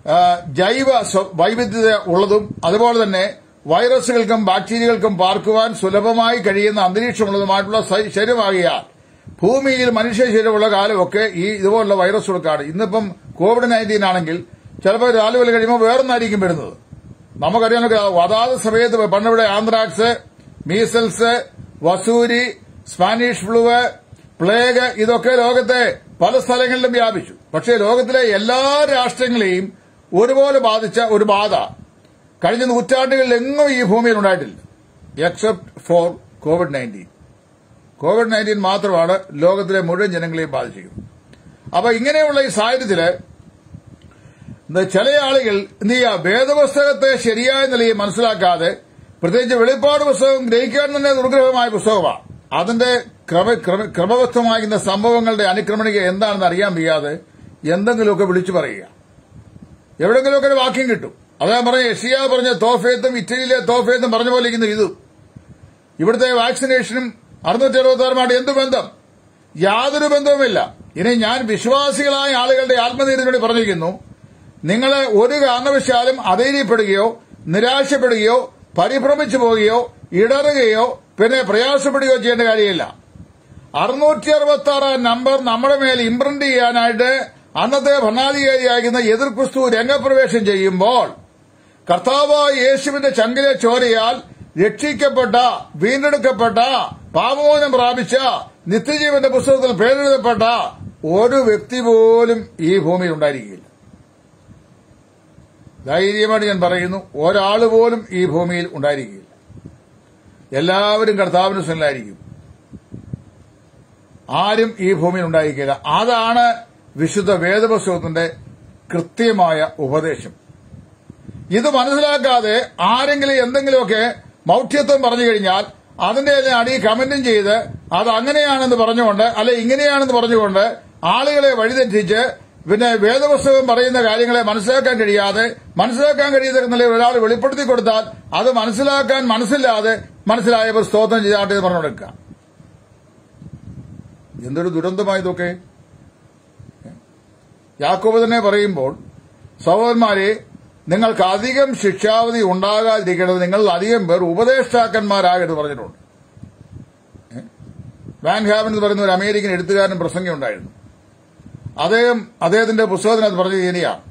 ആ, ജൈവ സ്വ- വൈവിധ്യത ഉള്ളതും അതുപോലെ തന്നെ വൈറസുകൾക്കും ബാക്ടീരിയകൾക്കും പാർക്കുവാൻ സുലഭമായി കഴിയുന്ന അന്തരീക്ഷമുള്ളതുമായിട്ടുള്ള സ- ശരീരമാകിയാൽ ഭൂമിയിൽ മനുഷ്യ ശരീരമുള്ള കാലമൊക്കെ ഈ ഇതുപോലുള്ള വൈറസുകൾക്കാണ് ഇന്നിപ്പം കോവിഡ് നയൻറ്റീൻ ആണെങ്കിൽ ചിലപ്പോൾ നാല് കൊല്ലം കഴിയുമ്പോൾ വേറൊന്നായിരിക്കും വരുന്നത് നമുക്കറിയാമല്ലോ അതാത് സമയത്ത് പണ്ടിവിടെ ആന്ത്രാക്സ് മീസൽസ് വസൂരി സ്പാനിഷ് ഫ്ലൂവ് പ്ലേഗ് ഇതൊക്കെ ലോകത്തെ പല സ്ഥലങ്ങളിലും വ്യാപിച്ചു പക്ഷേ ലോകത്തിലെ എല്ലാ രാഷ്ട്രങ്ങളെയും ഒരുപോലെ ബാധിച്ച ഒരു ബാധ കഴിഞ്ഞ നൂറ്റാണ്ടുകളിൽ എങ്ങും ഈ ഭൂമിയിൽ ഉണ്ടായിട്ടില്ല except for Covid nineteen Covid nineteen മാത്രമാണ് ലോകത്തിലെ മുഴുവൻ ജനങ്ങളെയും ബാധിച്ചിരിക്കുന്നത് അപ്പൊ ഇങ്ങനെയുള്ള ഈ സാഹചര്യത്തില് ഇത് ചില ആളുകൾ എന്ത് ചെയ്യുക വേദപുസ്തകത്തെ ശരിയായ നിലയിൽ മനസ്സിലാക്കാതെ പ്രത്യേകിച്ച് വെളിപ്പാട് പുസ്തകം ഗ്രഹിക്കാൻ തന്നെ ദുർഗ്രഹമായ പുസ്തകമാണ് അതിന്റെ ക്രമ ക്രമ- ക്രമബദ്ധമാകുന്ന സംഭവങ്ങളുടെ അനുക്രമണിക എന്താണെന്ന് അറിയാൻ വയ്യാതെ എന്തെങ്കിലുമൊക്കെ വിളിച്ചു പറയുക എവിടെങ്കിലുമൊക്കെ ഒരു വാക്യം കിട്ടും അതാ പറഞ്ഞ യഷിയ പറഞ്ഞ തോഫേത്തും ഇറ്റലിയിലെ തോഫേത്തും പറഞ്ഞ പോലെ ഇരിക്കുന്നു ഇതും ഇവിടുത്തെ വാക്സിനേഷനും അറുന്നൂറ്റി അറുപത്തി ആറുമായിട്ട് എന്ത് ബന്ധം യാതൊരു ബന്ധവുമില്ല ഇനി ഞാൻ വിശ്വാസികളായ ആളുകളുടെ ആത്മനീതിനു വേണ്ടി പറഞ്ഞിരിക്കുന്നു നിങ്ങൾ ഒരു കാരണവശാലും അധൈര്യപ്പെടുകയോ നിരാശപ്പെടുകയോ പരിഭ്രമിച്ചു പോവുകയോ ഇടറുകയോ പിന്നെ പ്രയാസപ്പെടുകയോ ചെയ്യേണ്ട കാര്യമില്ല അറുന്നൂറ്റി അറുപത്തി ആറാം നമ്പർ നമ്മുടെ മേൽ ഇംപ്രന്റ് ചെയ്യാനായിട്ട് അന്നത്തെ ഭരണാധികാരിയായിരുന്ന എതിർ ക്രിസ്തു രംഗപ്രവേശം ചെയ്യുമ്പോൾ കർത്താവായ യേശുവിന്റെ ചങ്കിലെ ചോരയാൽ രക്ഷിക്കപ്പെട്ട വീണ്ടെടുക്കപ്പെട്ട പാപമോചനം പ്രാപിച്ച നിത്യജീവന്റെ പുസ്തകത്തിൽ പേരെഴുതപ്പെട്ട ഒരു വ്യക്തി പോലും ഈ ഭൂമിയിൽ ഉണ്ടായിരിക്കില്ല ധൈര്യമായിട്ട് ഞാൻ പറയുന്നു ഒരാൾ പോലും ഈ ഭൂമിയിൽ ഉണ്ടായിരിക്കില്ല എല്ലാവരും കർത്താവിന് സ്വലായിരിക്കും ആരും ഈ ഭൂമിയിൽ ഉണ്ടായിരിക്കില്ല അതാണ് വിശുദ്ധ വേദപുസ്തകത്തിന്റെ കൃത്യമായ ഉപദേശം ഇത് മനസ്സിലാക്കാതെ ആരെങ്കിലും എന്തെങ്കിലുമൊക്കെ മൗഢ്യത്വം പറഞ്ഞു കഴിഞ്ഞാൽ അതിന്റെ എല്ലാം അടി കമന്റും ചെയ്ത് അത് അങ്ങനെയാണെന്ന് പറഞ്ഞുകൊണ്ട് അല്ലെ ഇങ്ങനെയാണെന്ന് പറഞ്ഞുകൊണ്ട് ആളുകളെ വഴിതെറ്റിച്ച് പിന്നെ വേദപുസ്തകം പറയുന്ന കാര്യങ്ങളെ മനസ്സിലാക്കാൻ കഴിയാതെ മനസ്സിലാക്കാൻ കഴിയുന്ന നിലയിൽ ഒരാൾ വെളിപ്പെടുത്തി കൊടുത്താൽ അത് മനസ്സിലാക്കാൻ മനസ്സില്ലാതെ മനസ്സിലായവർ സ്തോത്രം ചെയ്താട്ടെ എന്ന് പറഞ്ഞു കൊടുക്കുക എന്തൊരു ദുരന്തമായി ഇതൊക്കെ യാക്കോബ് തന്നെ പറയുമ്പോൾ സഹോദരന്മാരെ നിങ്ങൾക്ക് അധികം ശിക്ഷാവധി ഉണ്ടാകാതിരിക്കേണ്ടത് നിങ്ങൾ അധികം പേർ ഉപദേഷ്ടാക്കന്മാരാകരുത് പറഞ്ഞിട്ടുണ്ട് ഏ? വാൻ ഹാവൻ എന്ന് പറയുന്ന ഒരു അമേരിക്കൻ എഴുത്തുകാരൻ പ്രസംഗം ഉണ്ടായിരുന്നു അദ്ദേഹം അദ്ദേഹത്തിന്റെ പുസ്തകത്തിനകത്ത് പറഞ്ഞത് ഇങ്ങനെയാണ്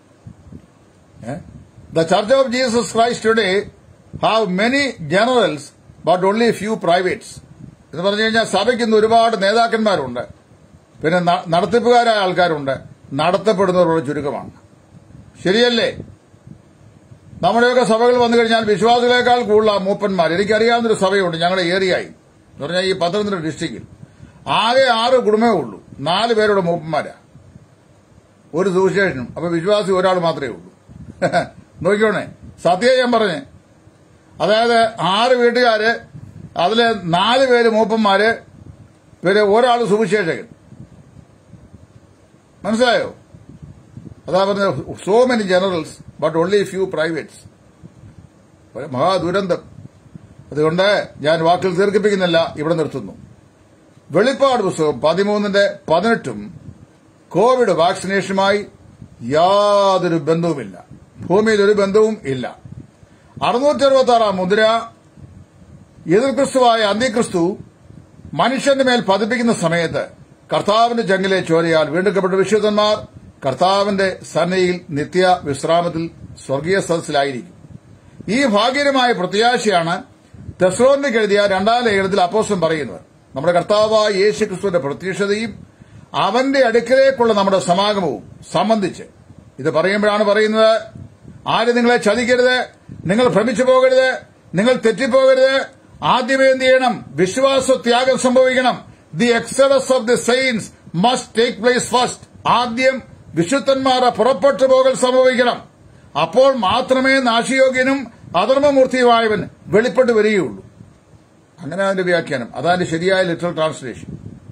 the church of Jesus Christ today have many generals but only few privates എന്ന് പറഞ്ഞു കഴിഞ്ഞാൽ സഭയ്ക്ക് ഇന്ന് ഒരുപാട് നേതാക്കന്മാരുണ്ട് പിന്നെ ന- നടത്തിപ്പുകാരായ ആൾക്കാരുണ്ട് നടത്തപ്പെടുന്നവരുടെ ചുരുക്കമാണ് ശരിയല്ലേ നമ്മുടെയൊക്കെ സഭകൾ വന്നു കഴിഞ്ഞാൽ വിശ്വാസികളെക്കാൾ കൂടുതൽ മൂപ്പന്മാർ എനിക്കറിയാവുന്നൊരു സഭയുണ്ട് ഞങ്ങളുടെ ഏരിയയിൽ എന്ന് പറഞ്ഞാൽ ഈ പത്തനംതിട്ട ഡിസ്ട്രിക്റ്റിൽ ആകെ ആറ് കുടുംബമേ ഉള്ളൂ നാല് പേരുടെ മൂപ്പന്മാരാ ഒരു സുവിശേഷനും അപ്പൊ വിശ്വാസി ഒരാൾ മാത്രമേ ഉള്ളൂ നോക്കിയോണേ സത്യം ഞാൻ പറഞ്ഞേ അതായത് ആറ് വീട്ടുകാര് അതില് നാല് പേര് മൂപ്പന്മാര് പിന്നെ ഒരാൾ സുവിശേഷകൻ മനസ്സിലായോ അതാ പറഞ്ഞ so many generals but only few privates ഒരു മഹാദുരന്തം അതുകൊണ്ട് ഞാൻ വാക്കിൽ ദീർഘിപ്പിക്കുന്നില്ല ഇവിടെ നിർത്തുന്നു വെളിപ്പാട് പുസ്തകം പതിമൂന്നിന്റെ പതിനെട്ടും കോവിഡ് വാക്സിനേഷനുമായി യാതൊരു ബന്ധവുമില്ല ഭൂമിയിൽ ഒരു ബന്ധവും ഇല്ല അറുന്നൂറ്റി അറുപത്തി ആറാം മുദ്ര എതിർക്രിസ്തുവായ അന്ത്യക്രിസ്തു മനുഷ്യന്റെ മേൽ പതിപ്പിക്കുന്ന സമയത്ത് കർത്താവിന്റെ ജംഗിലെ ചോരയാൽ വീണ്ടെടുക്കപ്പെട്ട വിശുദ്ധന്മാർ കർത്താവിന്റെ സന്നയിൽ നിത്യ വിശ്രാമത്തിൽ സ്വർഗീയ സദസ്സിലായിരിക്കും ഈ ഭാഗ്യകരമായ പ്രത്യാശയാണ് തെസ്ലോനിക്ക് എഴുതിയ രണ്ടാം ലേഖനത്തിൽ അപ്പോസ്റ്റം പറയുന്നത് നമ്മുടെ കർത്താവായ യേശു ക്രിസ്തുവിന്റെ പ്രത്യക്ഷതയും അവന്റെ അടുക്കലേക്കുള്ള നമ്മുടെ സമാഗമവും സംബന്ധിച്ച് ഇത് പറയുമ്പോഴാണ് പറയുന്നത് ആരും നിങ്ങളെ ചതിക്കരുത് നിങ്ങൾ ഭ്രമിച്ചു പോകരുത് നിങ്ങൾ തെറ്റിപ്പോകരുത് ആദ്യമേ എന്ത് ചെയ്യണം വിശ്വാസ ത്യാഗം സംഭവിക്കണം the exodus of the saints must take place first ആദ്യം വിശുദ്ധന്മാരെ പുറപ്പെട്ടു പോകൽ സംഭവിക്കണം അപ്പോൾ മാത്രമേ നാശയോഗ്യനും അധർമ്മമൂർത്തിയുമായവൻ വെളിപ്പെട്ട് വരികയുള്ളൂ അങ്ങനെ അതിന്റെ വ്യാഖ്യാനം അതാണ് ശരിയായ ലിറ്ററൽ ട്രാൻസ്ലേഷൻ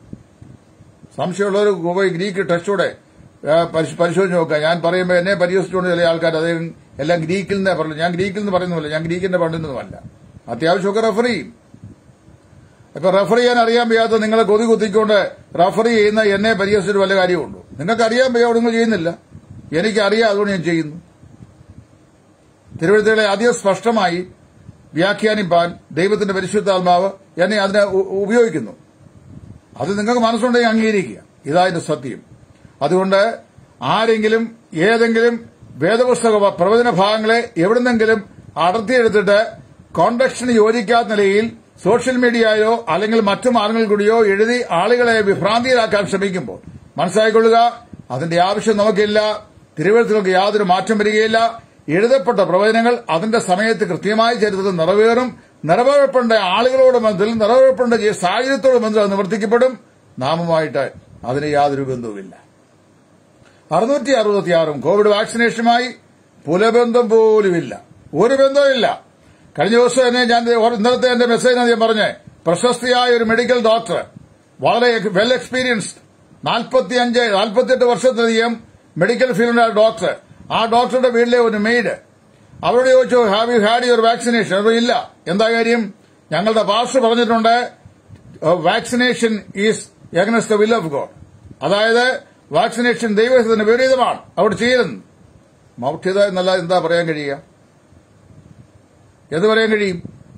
സംശയമുള്ളവർ പോയി ഗ്രീക്ക് ടെസ്റ്റോടെ ആ, പരിശ്- പരിശോധിച്ച് നോക്കുക ഞാൻ പറയുമ്പോൾ എന്നെ പരിഹസിച്ചുകൊണ്ട് ചില ആൾക്കാർ അദ്ദേഹം എല്ലാം ഗ്രീക്കിൽ നിന്നേ പറഞ്ഞു ഞാൻ ഗ്രീക്കിൽ നിന്ന് പറയുന്നില്ല ഞാൻ ഗ്രീക്കിന്റെ പണ്ഡിതനുമല്ല അത്യാവശ്യമൊക്കെ റെഫർ ചെയ്യും ഇപ്പൊ റെഫർ ചെയ്യാൻ അറിയാൻ വയ്യാത്ത നിങ്ങളെ കൊതി കുത്തിക്കൊണ്ട് റെഫർ ചെയ്യുന്ന എന്നെ പരിഹസിച്ചിട്ട് വല്ല കാര്യമുണ്ടോ നിങ്ങൾക്ക് അറിയാൻ വയ്യ അവിടെ നിങ്ങൾ ചെയ്യുന്നില്ല എനിക്കറിയാം അതുകൊണ്ട് ഞാൻ ചെയ്യുന്നു തിരുവഴുത്തുകളെ അധികം സ്പഷ്ടമായി വ്യാഖ്യാനിപ്പാൻ ദൈവത്തിന്റെ പരിശുദ്ധാത്മാവ് എന്നെ അതിനെ ഉ- ഉപയോഗിക്കുന്നു അത് നിങ്ങൾക്ക് മനസ്സുണ്ടെങ്കിൽ അംഗീകരിക്കുക ഇതായിരുന്നു സത്യം അതുകൊണ്ട് ആരെങ്കിലും ഏതെങ്കിലും വേദപുസ്തക പ- പ്രവചന ഭാഗങ്ങളെ എവിടുന്നെങ്കിലും അടർത്തിയെടുത്തിട്ട് കോണ്ടക്ഷന് യോജിക്കാത്ത നിലയിൽ സോഷ്യൽ മീഡിയയോ അല്ലെങ്കിൽ മറ്റു മാർഗങ്ങളിൽ കൂടിയോ എഴുതി ആളുകളെ വിഭ്രാന്തിയിലാക്കാൻ ശ്രമിക്കുമ്പോൾ മനസ്സിലാക്കിക്കൊള്ളുക അതിന്റെ ആവശ്യം നമുക്കില്ല തിരുവഴുത്തുകൾക്ക് യാതൊരു മാറ്റം വരികയില്ല എഴുതപ്പെട്ട പ്രവചനങ്ങൾ അതിന്റെ സമയത്ത് കൃത്യമായ ചരിത്രത്തിൽ നിറവേറും നിറവേറപ്പെടേണ്ട ആളുകളോട് ബന്ധത്തിൽ നിറവേറപ്പെടേണ്ട ഈ സാഹചര്യത്തോട് ബന്ധത്തിൽ അത് നിവർത്തിക്കപ്പെടും നാമുമായിട്ട് അതിന് യാതൊരു ബന്ധവുമില്ല അറുന്നൂറ്റി അറുപത്തിയാറും കോവിഡ് വാക്സിനേഷനുമായി പുലബന്ധം പോലുമില്ല ഒരു ബന്ധവുമില്ല കഴിഞ്ഞ ദിവസം തന്നെ ഞാൻ ഇന്നലത്തെ എന്റെ മെസ്സേജ് ഞാൻ പറഞ്ഞ് പ്രശസ്തിയായ ഒരു മെഡിക്കൽ ഡോക്ടർ വളരെ വെൽ എക്സ്പീരിയൻസ്ഡ് നാൽപ്പത്തിയഞ്ച് നാൽപ്പത്തിയെട്ട് വർഷത്തിലധികം മെഡിക്കൽ ഫീൽഡിലെ ഡോക്ടർ ആ ഡോക്ടറുടെ വീട്ടിലെ ഒരു മെയ്ഡ് അവരോട് ചോദിച്ചു have you had your vaccination അവർ ഇല്ല എന്താ കാര്യം ഞങ്ങളുടെ പാസ്റ്റർ പറഞ്ഞിട്ടുണ്ട് vaccination is against the will of God അതായത് വാക്സിനേഷൻ ദൈവത്തിന് വിപരീതമാണ് അവിടെ ചെയ്യരുന്നു മൗഢ്യത എന്നല്ല എന്താ പറയാൻ കഴിയുക എന്ത് പറയാൻ കഴിയും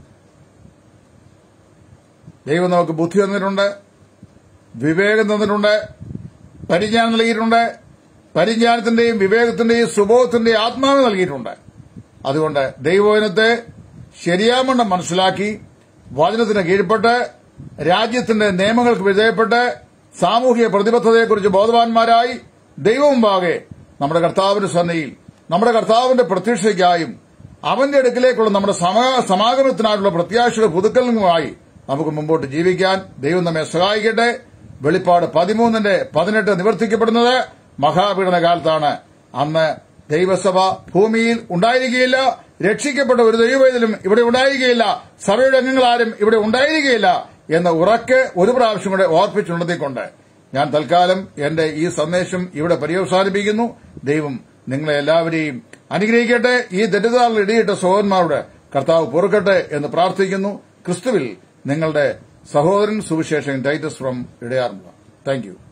ദൈവം നമുക്ക് ബുദ്ധി തന്നിട്ടുണ്ട് വിവേകം തന്നിട്ടുണ്ട് പരിജ്ഞാനം നൽകിയിട്ടുണ്ട് പരിജ്ഞാനത്തിന്റെയും വിവേകത്തിന്റെയും സുബോധത്തിന്റെയും ആത്മാവ് നൽകിയിട്ടുണ്ട് അതുകൊണ്ട് ദൈവവചനത്തെ ശരിയാമണ്ണം മനസ്സിലാക്കി വചനത്തിന് കീഴ്പ്പെട്ട് രാജ്യത്തിന്റെ നിയമങ്ങൾക്ക് വിധേയപ്പെട്ട് സാമൂഹിക പ്രതിബദ്ധതയെക്കുറിച്ച് ബോധവാന്മാരായി ദൈവമുമ്പാകെ നമ്മുടെ കർത്താവിന്റെ സന്നയിൽ നമ്മുടെ കർത്താവിന്റെ പ്രതീക്ഷയ്ക്കായും അവന്റെ അടുക്കിലേക്കുള്ള നമ്മുടെ സമ- സമാഗമനത്തിനായിട്ടുള്ള പ്രത്യാശയുടെ പുതുക്കലുമായി നമുക്ക് മുമ്പോട്ട് ജീവിക്കാൻ ദൈവം നമ്മെ സഹായിക്കട്ടെ വെളിപ്പാട് പതിമൂന്നിന്റെ പതിനെട്ട് നിവർത്തിക്കപ്പെടുന്നത് മഹാപീഡന കാലത്താണ് അന്ന് ദൈവസഭ ഭൂമിയിൽ ഉണ്ടായിരിക്കുകയില്ല രക്ഷിക്കപ്പെട്ട ഒരു ദൈവവേദലും ഇവിടെ ഉണ്ടായിരിക്കുകയില്ല സഭയുടെ അംഗങ്ങളാരും ഇവിടെ ഉണ്ടായിരിക്കുകയില്ല എന്ന ഉറക്കെ ഒരു പ്രാവശ്യം കൂടെ ഓർപ്പിച്ചുണർത്തിക്കൊണ്ട് ഞാൻ തൽക്കാലം എന്റെ ഈ സന്ദേശം ഇവിടെ പര്യവസാനിപ്പിക്കുന്നു ദൈവം നിങ്ങളെ എല്ലാവരെയും അനുഗ്രഹിക്കട്ടെ ഈ തെറ്റിദ്ധാറിൽ ഇടിയിട്ട സഹോദരന്മാരുടെ കർത്താവ് പൊറുക്കട്ടെ എന്ന് പ്രാർത്ഥിക്കുന്നു ക്രിസ്തുവിൽ നിങ്ങളുടെ സഹോദരൻ സുവിശേഷൻ Titus from Edayaranmula thank U